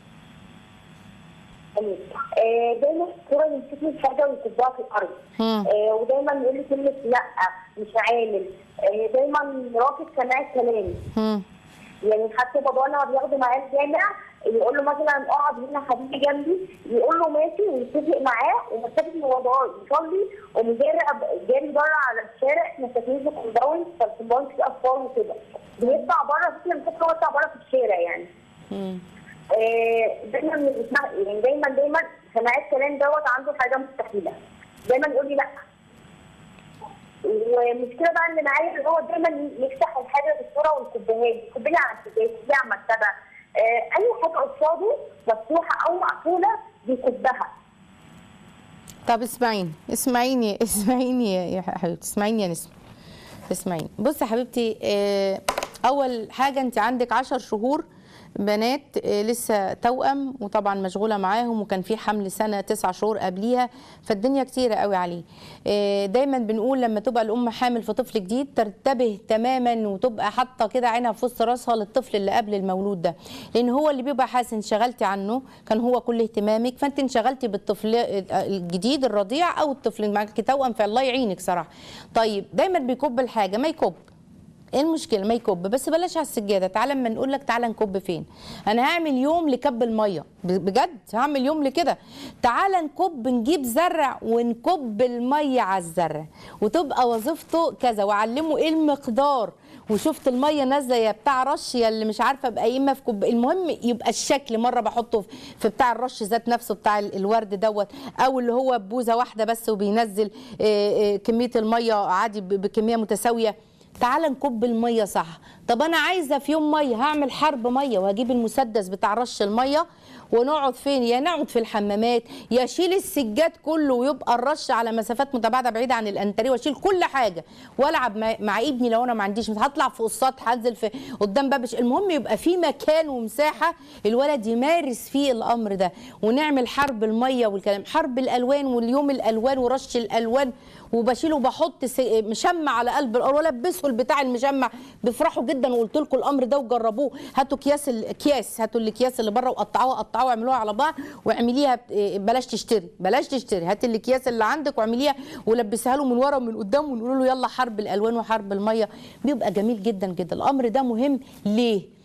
تمام. آه، دايما الكوره يمسكني في حاجه ويكبها في الارض مم. آه، ودايما يقول لي كلمه لا مش عامل آه، دايما رافض سماع الكلام مم. يعني حتى بابانا بياخده معاه الجامع يقول له مثلا اقعد هنا حبيبي جنبي يقول له ماشي ويتفق معاه ومسافه ان هو ضايع يصلي ومجاري جاري بره على الشارع احنا ساكنين في كومباوند فالكومباوند فيه اطفال وكده بيطلع بره في مسافه هو يطلع بره في الشارع يعني مم. آه، دايما بيسمع يعني دايما دايما سماع الكلام دوت عنده حاجه مستحيله دايما يقول لي لا والمشكله بقى ان معايا اللي هو دايما يفتح الحاجه بالصوره ويكبها لي يكب لي على السجاد يكب لي على المكتبه آه، اي حاجه قصاده مفتوحه او مقفوله بيكبها طب اسمعيني اسمعيني اسمعيني يا- يا حبيبتي اسمعيني يا نسمة اسمعيني بصي يا حبيبتي آه، اول حاجه انت عندك عشر شهور بنات آه، لسه توأم وطبعا مشغوله معاهم وكان في حمل سنه تسع شهور قبليها فالدنيا كتيره قوي عليه آه، دايما بنقول لما تبقى الام حامل في طفل جديد ترتبه تماما وتبقى حاطه كده عينها في وسط راسها للطفل اللي قبل المولود ده لان هو اللي بيبقى حاسس انشغلتي عنه كان هو كل اهتمامك فانت انشغلتي بالطفل الجديد الرضيع او الطفل اللي معاكي توأم فالله يعينك صراحه طيب دايما بيكب الحاجه ما يكب ايه المشكله ما يكب بس بلاش على السجاده تعالى اما نقول لك تعالى نكب فين انا هعمل يوم لكب الميه ب- بجد هعمل يوم لكده تعالى نكب نجيب زرع ونكب الميه على الزرع وتبقى وظيفته كذا واعلمه ايه المقدار وشفت الميه نازله يا بتاع رش يا اللي مش عارفه ابقى اما في كوب المهم يبقى الشكل مره بحطه في- في بتاع الرش ذات نفسه بتاع ال- الورد دوت او اللي هو بوزه واحده بس وبينزل آه، آه، كميه الميه عادي ب- بكميه متساويه تعال نكب الميه صح طب انا عايزه في يوم ميه هعمل حرب ميه وهجيب المسدس بتاع رش الميه ونقعد فين يا نقعد في الحمامات يا اشيل السجاد كله ويبقى الرش على مسافات متباعده بعيده عن الانتريه واشيل كل حاجه والعب مع, مع ابني لو انا ما عنديش هطلع فوق السطح هنزل في قدام باب الش- المهم يبقى في مكان ومساحه الولد يمارس فيه الامر ده ونعمل حرب الميه والكلام حرب الالوان واليوم الالوان ورش الالوان وبشيله وبحط س- مشمع على قلب الأرض والبسه البتاع المشمع بيفرحوا جدا وقلت لكم الامر ده وجربوه هاتوا اكياس الاكياس هاتوا الاكياس اللي بره وقطعوها قطعوها واعملوها على بعض واعمليها ب- إيه، بلاش تشتري بلاش تشتري هاتي الاكياس اللي عندك واعمليها ولبسها له من ورا ومن قدام ونقول له يلا حرب الالوان وحرب الميه بيبقى جميل جدا جدا الامر ده مهم ليه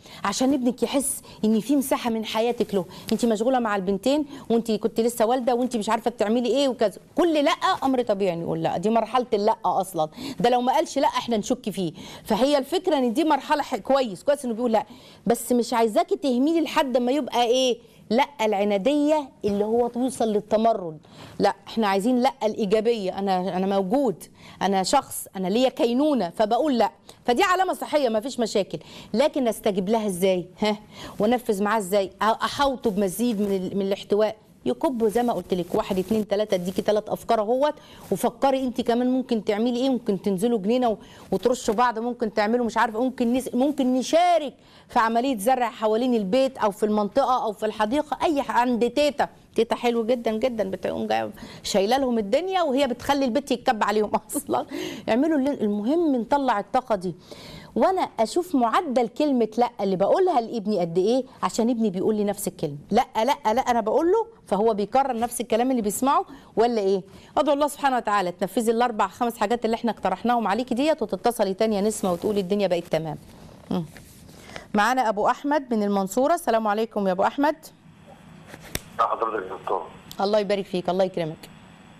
عشان ابنك يحس ان في مساحه من حياتك له انت مشغوله مع البنتين وانت كنت لسه والده وانت مش عارفه بتعملي ايه وكذا كل لا امر طبيعي نقول لا دي مرحله اللا اصلا ده لو ما قالش لا احنا نشك فيه فهي الفكره ان دي مرحله ح- كويس كويس انه بيقول لا بس مش عايزاكي تهميلي لحد ما يبقى ايه لا العناديه اللي هو توصل للتمرد لا احنا عايزين لا الايجابيه انا انا موجود انا شخص انا ليا كينونه فبقول لا فدي علامه صحيه ما فيش مشاكل لكن استجيب لها ازاي ها وانفذ معاها ازاي احاوطه بمزيد من ال- من الاحتواء يكبوا زي ما قلت لك واحد اتنين تلاته اديكي تلات افكار اهوت وفكري انت كمان ممكن تعملي ايه ممكن تنزلوا جنينه و- وترشوا بعض ممكن تعملوا مش عارفه ممكن نس... ممكن نشارك في عمليه زرع حوالين البيت او في المنطقه او في الحديقه اي ح- عند تيتا تيتا حلو جدا جدا بتقوم جايه شايله لهم الدنيا وهي بتخلي البيت يتكب عليهم اصلا يعملوا اللي... المهم نطلع الطاقه دي وانا اشوف معدل كلمه لا اللي بقولها لابني قد ايه عشان ابني بيقول لي نفس الكلمه لا لا لا انا بقول له فهو بيكرر نفس الكلام اللي بيسمعه ولا ايه ادعو الله سبحانه وتعالى تنفذي الاربع خمس حاجات اللي احنا اقترحناهم عليكي ديت وتتصلي تاني يا نسمه وتقولي الدنيا بقت تمام مم. معانا ابو احمد من المنصوره السلام عليكم يا ابو احمد حضرتك يا دكتور الله يبارك فيك الله يكرمك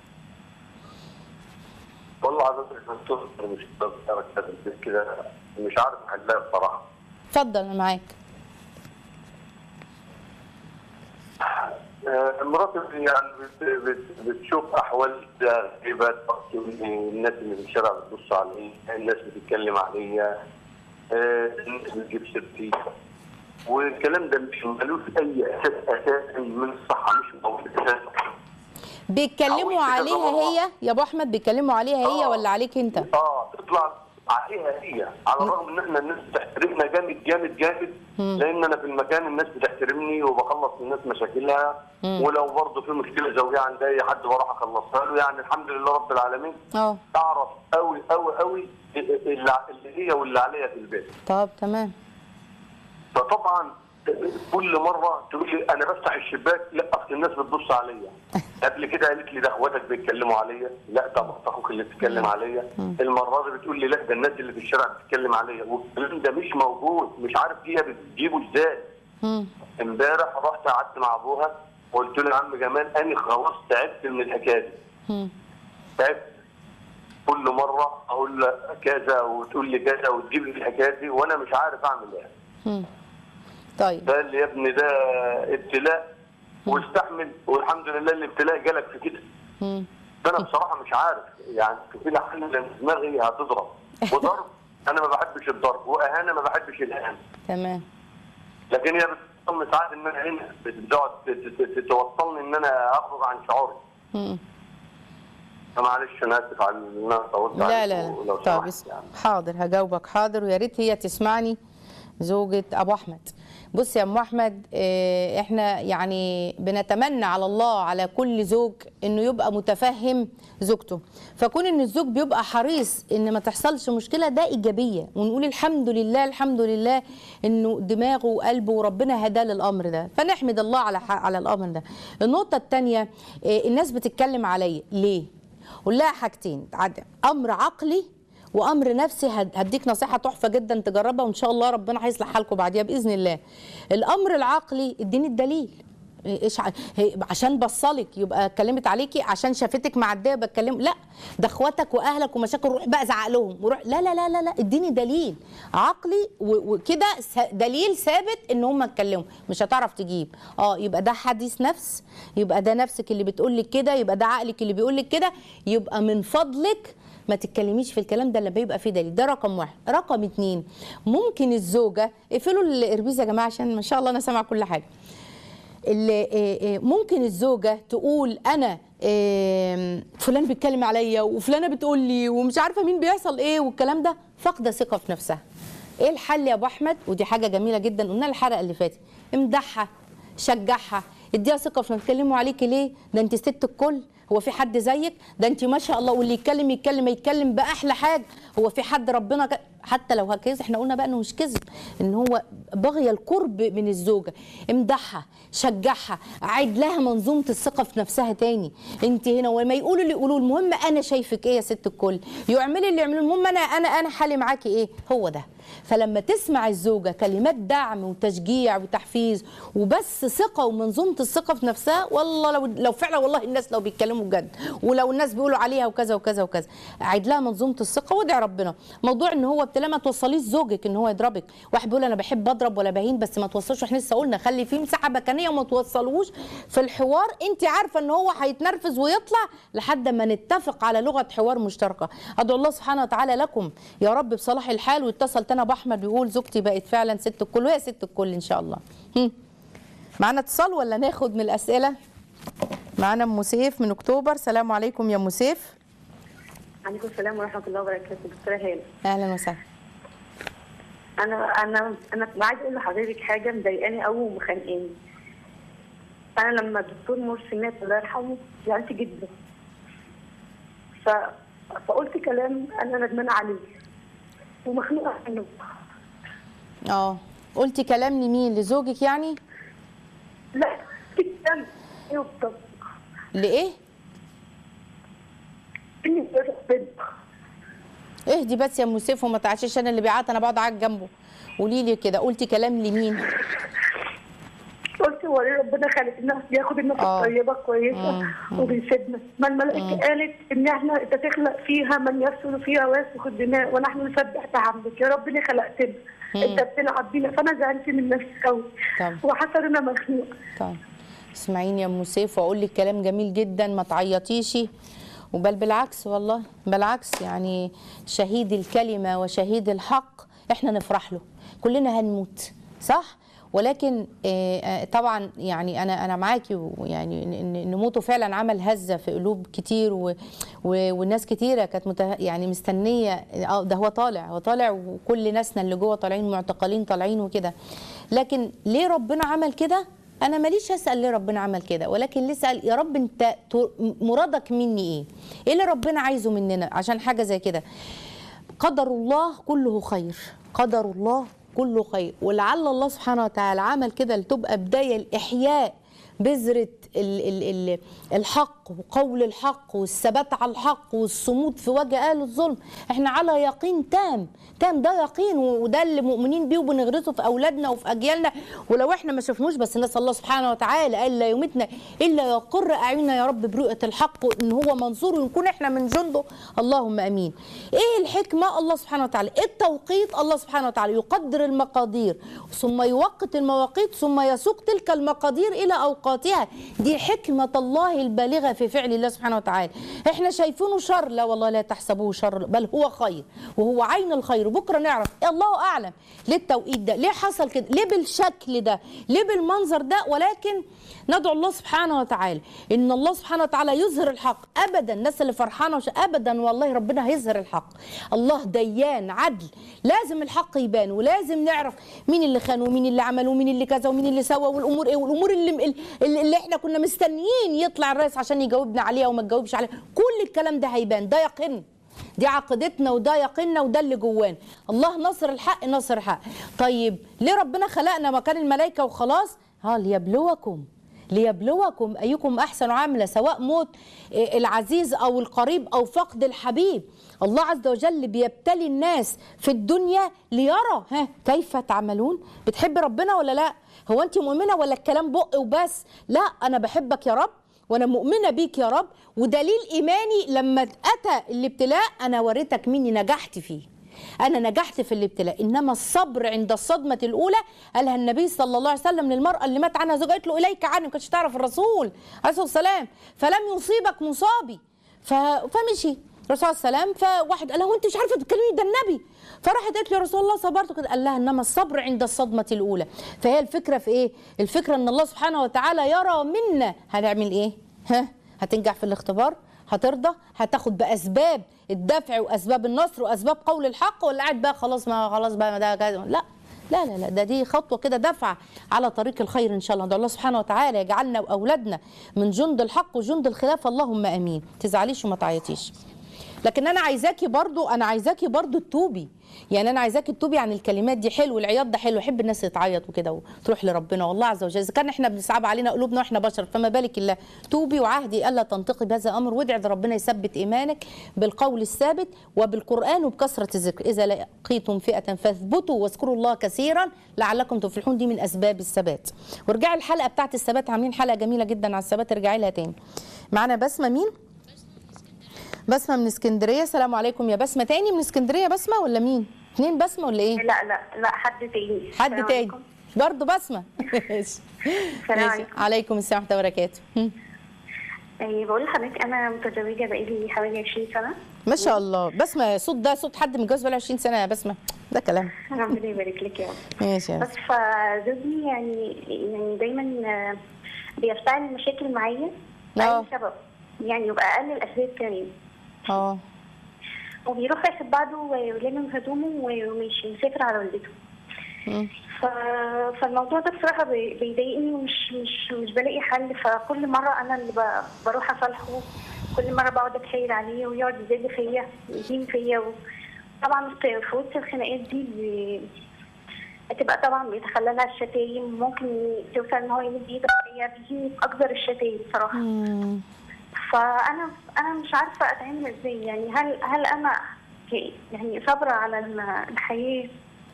والله حضرتك يا دكتور أنا مش بقدر أتكلم كده مش عارف احلها بصراحه اتفضل انا معاك آه، مراتي يعني بت- بت- بتشوف احوال غريبه الناس اللي في الشارع بتبص عليا الناس بتتكلم عليا آه، الناس بتجيب سيرتي والكلام ده مش ملوش اي اساس اساسا من الصحه مش موجود اساسا بيتكلموا حاولت كذا عليها مرة. هي يا ابو احمد بيتكلموا عليها هي آه. ولا عليك انت اه تطلع عليها هي على الرغم ان احنا الناس بتحترمنا جامد جامد جامد لان انا في المكان الناس بتحترمني وبخلص للناس مشاكلها ولو برضه في مشكله زوجيه عند اي حد بروح اخلصها له يعني الحمد لله رب العالمين اه اعرف قوي قوي قوي اللي اللي هي واللي عليها في البيت طب تمام فطبعا كل مره تقول لي انا بفتح الشباك لا اصل الناس بتبص عليا قبل كده قالت لي ده اخواتك بيتكلموا عليا لا ده مرات اخوك اللي بتتكلم عليا المره دي بتقول لي لا ده الناس اللي في الشارع بتتكلم عليا والكلام ده مش موجود مش عارف هي بتجيبه ازاي مم. امبارح رحت قعدت مع ابوها وقلت له يا عم جمال انا خلاص تعبت من الحكايه دي مم. تعبت كل مره اقول لها كذا وتقول لي كذا وتجيب لي الحكايه دي وانا مش عارف اعمل ايه مم. طيب ده اللي يا ابني ده ابتلاء واستحمل والحمد لله الابتلاء جالك في كده مم. فانا بصراحه مش عارف يعني في كده حل لأن دماغي هتضرب وضرب انا ما بحبش الضرب واهانه ما بحبش الاهانه تمام لكن هي بتوصلني ساعات ان انا هنا بتقعد ت- ت- ت- توصلني ان انا اخرج عن شعوري مم. فمعلش انا اسف على ان انا طولت لا عليك لا ولو لا طب سمحت اس- يعني. حاضر هجاوبك حاضر ويا ريت هي تسمعني زوجة ابو احمد بص يا ام احمد آه، احنا يعني بنتمنى على الله على كل زوج انه يبقى متفهم زوجته فكون ان الزوج بيبقى حريص ان ما تحصلش مشكله ده ايجابيه ونقول الحمد لله الحمد لله انه دماغه وقلبه وربنا هداه للامر ده فنحمد الله على ح- على الامر ده النقطه الثانيه الناس بتتكلم عليا ليه قول لها حاجتين عد- امر عقلي وامر نفسي هد- هديك نصيحه تحفه جدا تجربها وان شاء الله ربنا هيصلح حالكم بعديها باذن الله الامر العقلي اديني الدليل ايش ع- هي- عشان بصلك يبقى اتكلمت عليكي عشان شافتك معديه بتكلم لا ده اخواتك واهلك ومشاكل روح بقى زعق لهم وروح لا لا لا لا لا اديني دليل عقلي و- وكده س- دليل ثابت ان هم اتكلموا مش هتعرف تجيب اه يبقى ده حديث نفس يبقى ده نفسك اللي بتقول لك كده يبقى ده عقلك اللي بيقول لك كده يبقى من فضلك ما تتكلميش في الكلام ده لما يبقى فيه دليل ده رقم واحد رقم اتنين ممكن الزوجه اقفلوا الاربيز يا جماعه عشان ما شاء الله انا سامعه كل حاجه اللي إيه إيه ممكن الزوجه تقول انا إيه فلان بيتكلم عليا وفلانه بتقول لي ومش عارفه مين بيحصل ايه والكلام ده فاقده ثقه في نفسها ايه الحل يا ابو احمد ودي حاجه جميله جدا قلنا الحلقه اللي فاتت امدحها شجعها اديها ثقه في بيتكلموا عليكي ليه ده انت ست الكل هو في حد زيك ده انت ما شاء الله واللي يتكلم يتكلم يتكلم باحلى حاجه هو في حد ربنا ك... حتى لو هكذا احنا قلنا بقى انه مش كذب ان هو بغي القرب من الزوجه امدحها شجعها عيد لها منظومه الثقه في نفسها تاني انت هنا وما يقولوا اللي يقولوا المهم انا شايفك ايه يا ست الكل يعملي اللي يعملوه المهم انا انا انا حالي معاكي ايه هو ده فلما تسمع الزوجه كلمات دعم وتشجيع وتحفيز وبس ثقه ومنظومه الثقه في نفسها والله لو لو فعلا والله الناس لو بيتكلموا بجد ولو الناس بيقولوا عليها وكذا وكذا وكذا عيد لها منظومه الثقه وادعي ربنا موضوع ان هو ابتلاء ما توصليش زوجك ان هو يضربك واحد بيقول انا بحب اضرب ولا بهين بس ما توصلش احنا لسه قلنا خلي فيه مساحه مكانيه وما توصلوش في الحوار انت عارفه ان هو هيتنرفز ويطلع لحد ما نتفق على لغه حوار مشتركه ادعو الله سبحانه وتعالى لكم يا رب بصلاح الحال واتصلت انا باحمد بيقول زوجتي بقت فعلا ست الكل وهي ست الكل ان شاء الله هم. معانا اتصال ولا ناخد من الاسئله معانا ام سيف من اكتوبر سلام عليكم يا ام سيف عليكم السلام ورحمه الله وبركاته دكتوره هاله اهلا وسهلا انا انا انا عايزه اقول لحضرتك حاجه مضايقاني قوي ومخانقاني انا لما الدكتور مرسي مات الله يرحمه زعلت جدا ف... فقلت كلام انا ندمانه عليه ومخنوقه منه اه قلتي كلام لمين لزوجك يعني لا جدا يفضل لايه اني بنت اهدي بس يا ام سيف وما تعشيش انا اللي بيعيط انا بقعد قاعد جنبه قولي لي كده قلتي كلام لمين قلت هو ليه ربنا خلقنا بياخد الناس آه. الطيبه كويسه وبيسيبنا ما الملائكه قالت ان احنا انت تخلق فيها من يفسد فيها ويسفك الدماء ونحن نسبح بحمدك يا رب ليه خلقتنا انت بتلعب بينا فانا زعلت من نفسي قوي طب. وحاسه ان انا مخنوقه طيب اسمعيني يا ام سيف واقول لك كلام جميل جدا ما تعيطيش وبل بالعكس والله بالعكس يعني شهيد الكلمه وشهيد الحق احنا نفرح له كلنا هنموت صح ولكن آه، آه، طبعا يعني انا انا معاكي ويعني إن- إن إن موته فعلا عمل هزه في قلوب كتير و و والناس كتيره كانت مته يعني مستنيه اه ده هو طالع هو طالع وكل ناسنا اللي جوه طالعين معتقلين طالعين وكده لكن ليه ربنا عمل كده انا ماليش اسال ليه ربنا عمل كده ولكن ليه اسال يا رب انت ت- مرادك مني ايه ايه اللي ربنا عايزه مننا عشان حاجه زي كده قدر الله كله خير قدر الله كله خير ولعل الله سبحانه وتعالى عمل كده لتبقى بدايه الاحياء بذره ال ال ال الحق وقول الحق والثبات على الحق والصمود في وجه اهل الظلم احنا على يقين تام تام ده يقين وده اللي مؤمنين بيه وبنغرسه في اولادنا وفي اجيالنا ولو احنا ما شفناش بس نسال الله سبحانه وتعالى قال لا يمتنا الا يقر اعيننا يا رب برؤيه الحق ان هو منصور ونكون احنا من جنده اللهم امين ايه الحكمه الله سبحانه وتعالى إيه التوقيت الله سبحانه وتعالى يقدر المقادير ثم يوقت المواقيت ثم يسوق تلك المقادير الى اوقاتها دي حكمه الله البالغه في فعل الله سبحانه وتعالى احنا شايفينه شر لا والله لا تحسبوه شر بل هو خير وهو عين الخير بكره نعرف إيه الله اعلم ليه التوقيت ده ليه حصل كده ليه بالشكل ده ليه بالمنظر ده ولكن ندعو الله سبحانه وتعالى ان الله سبحانه وتعالى يظهر الحق ابدا الناس اللي فرحانه وش ابدا والله ربنا هيظهر الحق الله ديان عدل لازم الحق يبان ولازم نعرف مين اللي خان ومين اللي عمل ومين اللي كذا ومين اللي سوى والامور ايه والامور اللي اللي, اللي احنا كنا مستنيين يطلع الرئيس عشان يجاوبنا عليها وما تجاوبش عليها كل الكلام ده هيبان ده يقين دي عقيدتنا وده يقيننا وده اللي جوانا الله نصر الحق نصر الحق طيب ليه ربنا خلقنا مكان الملائكه وخلاص ها ليبلوكم ليبلوكم ايكم احسن عملا سواء موت العزيز او القريب او فقد الحبيب الله عز وجل بيبتلي الناس في الدنيا ليرى ها كيف تعملون بتحب ربنا ولا لا هو انت مؤمنه ولا الكلام بق وبس لا انا بحبك يا رب وانا مؤمنه بيك يا رب ودليل ايماني لما اتى الابتلاء انا وريتك مني نجحت فيه انا نجحت في الابتلاء انما الصبر عند الصدمه الاولى قالها النبي صلى الله عليه وسلم للمراه اللي مات عنها زوجها قالت له اليك عني ما كانتش تعرف الرسول عليه الصلاه والسلام فلم يصيبك مصابي ف... فمشي الرسول صلى الله عليه وسلم فواحد قال لها وانت مش عارفه تتكلمي ده النبي فراحت قالت له يا رسول الله صبرت كده قال لها انما الصبر عند الصدمه الاولى فهي الفكره في ايه الفكره ان الله سبحانه وتعالى يرى منا هنعمل ايه ها هتنجح في الاختبار هترضى هتاخد باسباب الدفع واسباب النصر واسباب قول الحق ولا قاعد بقى خلاص ما خلاص بقى ما ده كذا لا لا لا لا ده دي خطوه كده دفع على طريق الخير ان شاء الله ده الله سبحانه وتعالى يجعلنا واولادنا من جند الحق وجند الخلافه اللهم امين تزعليش وما تعيطيش لكن انا عايزاكي برضو انا عايزاكي برضو تتوبي يعني انا عايزاكي تتوبي عن الكلمات دي حلو العياط ده حلو احب الناس تعيط وكده وتروح لربنا والله عز وجل اذا كان احنا بنصعب علينا قلوبنا واحنا بشر فما بالك الله توبي وعهدي الا تنطقي بهذا الامر وادعي ربنا يثبت ايمانك بالقول الثابت وبالقران وبكثره الذكر اذا لقيتم فئه فاثبتوا واذكروا الله كثيرا لعلكم تفلحون دي من اسباب الثبات وارجعي الحلقه بتاعت الثبات عاملين حلقه جميله جدا على الثبات ارجعي لها تاني معانا بسمه مين بسمه من اسكندريه السلام عليكم يا بسمه تاني من اسكندريه بسمه ولا مين اتنين بسمه ولا ايه لا لا لا حد تاني حد السلام تاني عليكم. برضه بسمه ماشي السلام ماشي. عليكم. عليكم السلام ورحمه الله وبركاته هم. يعني بقول لحضرتك انا متزوجه بقالي حوالي 20 سنه ما شاء الله بسمه صوت ده صوت حد متجوز بقاله 20 سنه يا بسمه ده كلام ربنا يبارك لك يا رب ماشي يا بس بسمة. فزوجي يعني يعني دايما آه، بيفتعل مشاكل معايا آه. لأي سبب يعني يبقى اقل الاسباب كمان اه وبيروح ياخد بعضه ولامم هدومه وماشي مسافر على والدته مم. ف... فالموضوع ده بصراحه بي- بيضايقني ومش مش مش بلاقي حل فكل مره انا اللي ب... بروح اصالحه كل مره بقعد اتحايل عليه ويقعد يزيد فيا يهين فيا و... طبعا في في وسط الخناقات دي بي... بتبقى طبعا بيتخللها الشتايم ممكن توصل ان هو يمد ايده فيا بيجيني باكبر الشتايم بصراحه مم. فانا انا مش عارفه اتعامل ازاي يعني هل هل انا يعني صابره على الحياه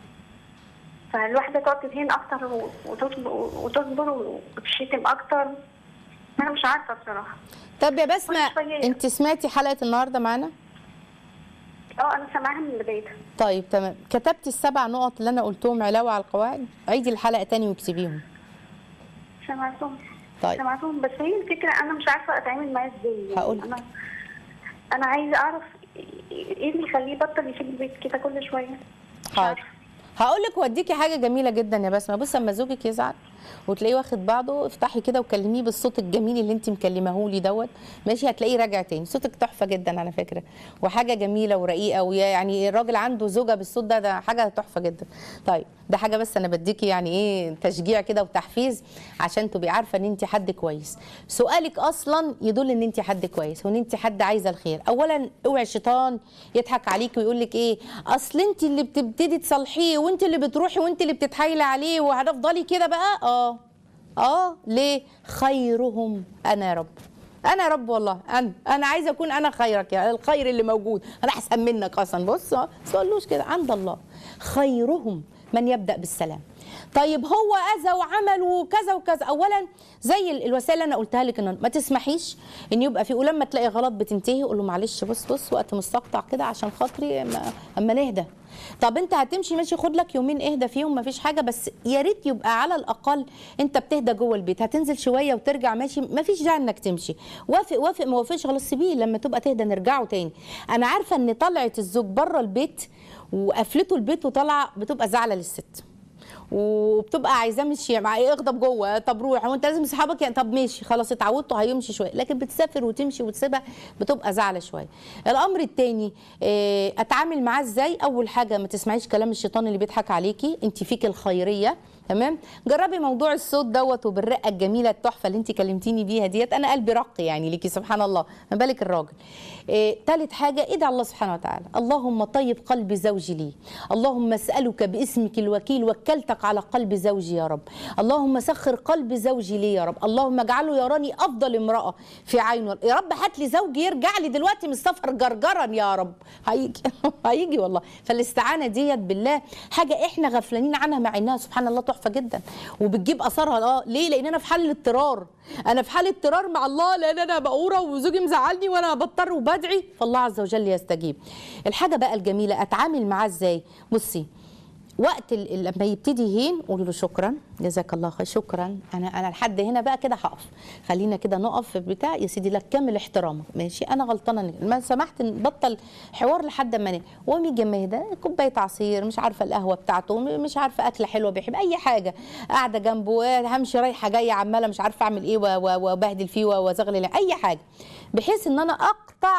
فالواحده تقعد تهين اكتر و- وتصبر وتصبر وتشتم اكتر انا مش عارفه بصراحه طب يا بسمه كل شوية. انت سمعتي حلقه النهارده معانا اه انا سامعاها من بدايتها طيب تمام كتبتي السبع نقط اللي انا قلتهم علاوه على القواعد عيدي الحلقه تاني واكتبيهم سمعتهم طيب. سمعتهم بس هي الفكره انا مش عارفه اتعامل معاه ازاي يعني هقولك. انا انا عايزه اعرف ايه اللي يخليه يبطل يسيب البيت كده كل شويه مش حاضر عارفة. هقول لك وديكي حاجه جميله جدا يا بسمه بص اما زوجك يزعل وتلاقيه واخد بعضه افتحي كده وكلميه بالصوت الجميل اللي انت مكلمه لي دوت ماشي هتلاقيه راجع تاني صوتك تحفه جدا على فكره وحاجه جميله ورقيقه ويا يعني الراجل عنده زوجه بالصوت ده ده حاجه تحفه جدا طيب ده حاجه بس انا بديكي يعني ايه تشجيع كده وتحفيز عشان تبقي عارفه ان انت حد كويس سؤالك اصلا يدل ان انت حد كويس وان انت حد عايزه الخير اولا اوعي الشيطان يضحك عليكي ويقول لك ايه اصل انت اللي بتبتدي تصلحيه وانت اللي بتروحي وانت اللي بتتحايلي عليه وهتفضلي كده بقى اه اه ليه خيرهم انا يا رب انا يا رب والله انا انا عايزه اكون انا خيرك يا الخير اللي موجود انا احسن منك اصلا بص آه، ما تقولوش كده عند الله خيرهم من يبدا بالسلام طيب هو اذى وعمل وكذا وكذا اولا زي ال- الوسائل اللي انا قلتها لك ان ما تسمحيش ان يبقى في ولما تلاقي غلط بتنتهي قول له معلش بص بص وقت مستقطع كده عشان خاطري اما, أما نهدى طب انت هتمشي ماشي خد لك يومين اهدى فيهم ما فيش حاجه بس يا ريت يبقى على الاقل انت بتهدى جوه البيت هتنزل شويه وترجع ماشي ما فيش داعي انك تمشي وافق وافق ما وافقش خلاص سيبيه لما تبقى تهدى نرجعوا تاني انا عارفه ان طلعت الزوج بره البيت وقفلته البيت وطلع بتبقى زعله للست وبتبقى عايزاه مشي مع ايه اغضب جوه طب روح هو انت لازم اصحابك يعني طب ماشي خلاص اتعودتوا هيمشي شويه لكن بتسافر وتمشي وتسيبها بتبقى زعله شويه الامر الثاني اتعامل معاه ازاي اول حاجه ما تسمعيش كلام الشيطان اللي بيضحك عليكي انت فيك الخيريه تمام جربي موضوع الصوت دوت وبالرقه الجميله التحفه اللي انت كلمتيني بيها ديت انا قلبي رق يعني ليكي سبحان الله ما بالك الراجل إيه تالت حاجه ادعي الله سبحانه وتعالى اللهم طيب قلب زوجي لي اللهم اسالك باسمك الوكيل وكلتك على قلب زوجي يا رب اللهم سخر قلب زوجي لي يا رب اللهم اجعله يراني افضل امراه في عينه يا رب هات لي زوج يرجع لي دلوقتي من السفر جرجرا يا رب هيجي هيجي والله فالاستعانه ديت بالله حاجه احنا غفلانين عنها مع انها سبحان الله تحفه جدا وبتجيب اثرها اه ليه لان انا في حال اضطرار انا في حال اضطرار مع الله لان انا مقوره وزوجي مزعلني وانا بضطر وبدعي فالله عز وجل يستجيب الحاجه بقى الجميله اتعامل معاه ازاي بصي وقت ال- ال- لما يبتدي يهين قولي له شكرا جزاك الله خير شكرا انا انا لحد هنا بقى كده هقف خلينا كده نقف في بتاع يا سيدي لك كامل احترامك ماشي انا غلطانه إنك- ما سمحت نبطل حوار لحد ما ن- وقوم يجي أما يهدى كوبايه عصير مش عارفه القهوه بتاعته م- مش عارفه اكله حلوه بيحب اي حاجه قاعده جنبه همشي رايحه جايه عماله مش عارفه اعمل ايه و- و- وبهدل فيه و- وازغلل اي حاجه بحيث ان انا اقطع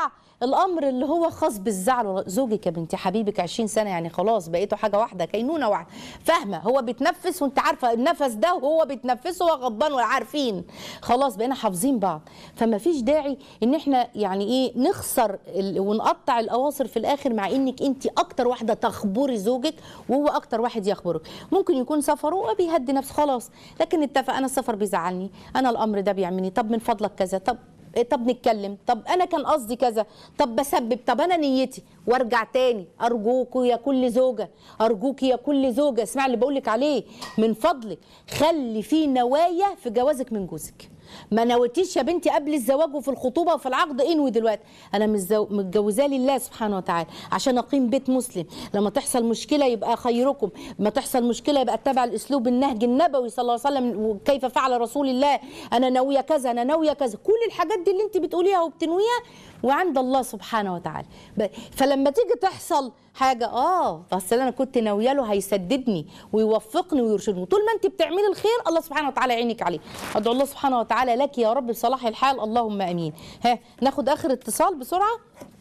الامر اللي هو خاص بالزعل زوجك يا بنتي حبيبك 20 سنه يعني خلاص بقيتوا حاجه واحده كينونه واحده فاهمه هو بيتنفس وانت عارفه النفس ده وهو بيتنفسه وهو غضبان وعارفين خلاص بقينا حافظين بعض فما فيش داعي ان احنا يعني ايه نخسر ال- ونقطع الاواصر في الاخر مع انك انت اكتر واحده تخبري زوجك وهو اكتر واحد يخبرك ممكن يكون سفره وبيهدي نفسه خلاص لكن اتفق انا السفر بيزعلني انا الامر ده بيعملني طب من فضلك كذا طب إيه طب نتكلم طب انا كان قصدي كذا طب بسبب طب انا نيتي وارجع تاني ارجوكوا يا كل زوجه ارجوك يا كل زوجه اسمع اللي بقولك عليه من فضلك خلي في نوايا في جوازك من جوزك ما نويتيش يا بنتي قبل الزواج وفي الخطوبه وفي العقد انوي دلوقتي انا متزو- متجوزاه لله سبحانه وتعالى عشان اقيم بيت مسلم لما تحصل مشكله يبقى خيركم ما تحصل مشكله يبقى اتبع الاسلوب النهج النبوي صلى الله عليه وسلم وكيف فعل رسول الله انا ناويه كذا انا ناويه كذا كل الحاجات دي اللي انت بتقوليها وبتنويها وعند الله سبحانه وتعالى ب- فلما تيجي تحصل حاجه اه بس انا كنت ناويه له هيسددني ويوفقني ويرشدني طول ما انت بتعملي الخير الله سبحانه وتعالى يعينك عليه ادعو الله سبحانه وتعالى لك يا رب بصلاح الحال اللهم امين ها ناخد اخر اتصال بسرعه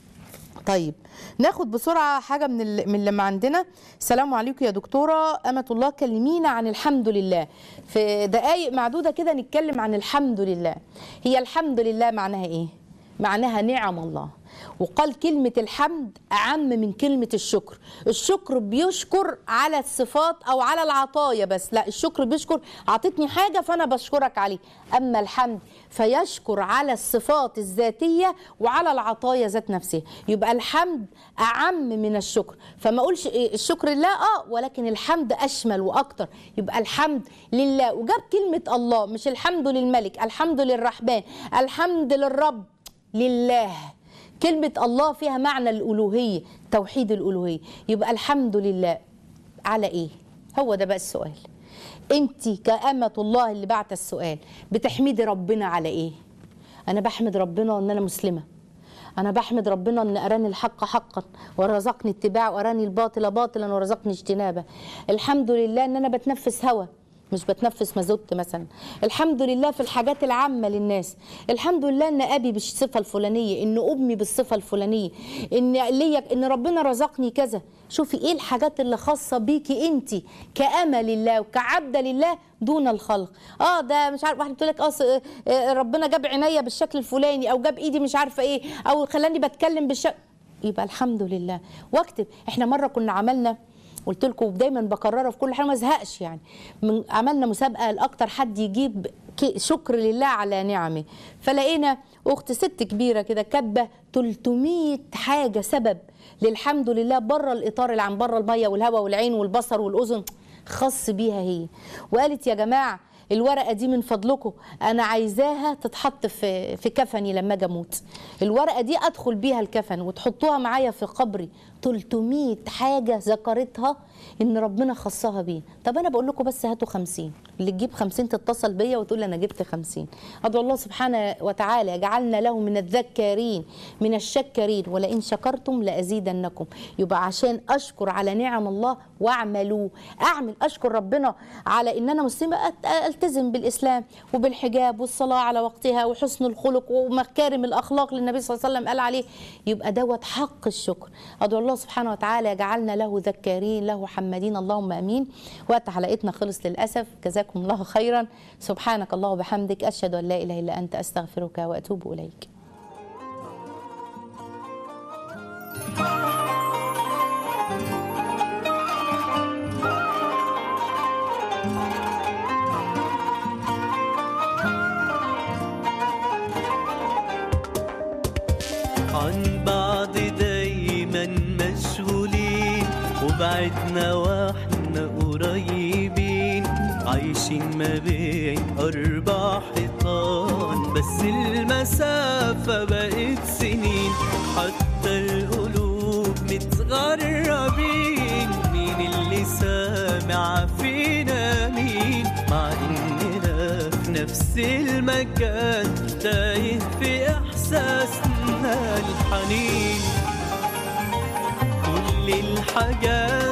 طيب ناخد بسرعه حاجه من ال- من اللي ما عندنا السلام عليكم يا دكتوره امه الله كلمينا عن الحمد لله في دقائق معدوده كده نتكلم عن الحمد لله هي الحمد لله معناها ايه معناها نعم الله وقال كلمة الحمد أعم من كلمة الشكر الشكر بيشكر على الصفات أو على العطايا بس لا الشكر بيشكر عطتني حاجة فأنا بشكرك عليه أما الحمد فيشكر على الصفات الذاتية وعلى العطايا ذات نفسها يبقى الحمد أعم من الشكر فما أقولش إيه الشكر لله آه ولكن الحمد أشمل وأكتر يبقى الحمد لله وجاب كلمة الله مش الحمد للملك الحمد للرحمن الحمد للرب لله كلمة الله فيها معنى الألوهية توحيد الألوهية يبقى الحمد لله على إيه هو ده بقى السؤال أنت كأمة الله اللي بعت السؤال بتحمدي ربنا على إيه أنا بحمد ربنا أن أنا مسلمة أنا بحمد ربنا أن أراني الحق حقا ورزقني اتباعه وأراني الباطل باطلا ورزقني اجتنابه الحمد لله أن أنا بتنفس هوا مش بتنفس مازوت مثلا الحمد لله في الحاجات العامة للناس الحمد لله ان ابي بالصفة الفلانية ان امي بالصفة الفلانية ان ليا ان ربنا رزقني كذا شوفي ايه الحاجات اللي خاصة بيكي انت كأمة لله وكعبدة لله دون الخلق اه ده مش عارف واحد بتقول لك اه س- آه، ربنا جاب عينيا بالشكل الفلاني او جاب ايدي مش عارفه ايه او خلاني بتكلم بالشكل يبقى الحمد لله واكتب احنا مره كنا عملنا قلت لكم دايما بكررها في كل حاجه ما ازهقش يعني من عملنا مسابقه لاكتر حد يجيب ك- شكر لله على نعمه فلقينا اخت ست كبيره كده كاتبه 300 حاجه سبب للحمد لله بره الاطار اللي عن بره الميه والهواء والعين والبصر والاذن خاص بيها هي وقالت يا جماعه الورقه دي من فضلكم انا عايزاها تتحط في في كفني لما اجي اموت الورقه دي ادخل بيها الكفن وتحطوها معايا في قبري 300 حاجه ذكرتها ان ربنا خصها بيه طب انا بقول لكم بس هاتوا 50 اللي تجيب 50 تتصل بيا وتقول انا جبت 50 ادعو الله سبحانه وتعالى يجعلنا له من الذكارين من الشكارين ولئن شكرتم لازيدنكم يبقى عشان اشكر على نعم الله واعملوا اعمل اشكر ربنا على ان انا مسلمه أت- التزم بالاسلام وبالحجاب والصلاه على وقتها وحسن الخلق ومكارم الاخلاق اللي النبي صلى الله عليه وسلم قال عليه يبقى دوت حق الشكر ادعو الله سبحانه وتعالى يجعلنا له ذكارين له حمادين اللهم امين وقت حلقتنا خلص للاسف جزاكم الله خيرا سبحانك الله وبحمدك اشهد ان لا اله الا انت استغفرك واتوب اليك عن بعض دايما مشغولين وبعدنا واحنا قريبين عايشين ما بين أربع حيطان بس المسافة بقت سنين حتى القلوب متغربين مين اللي سامع فينا مين مع إننا في نفس المكان تايه في إحساسنا الحنين كل الحاجات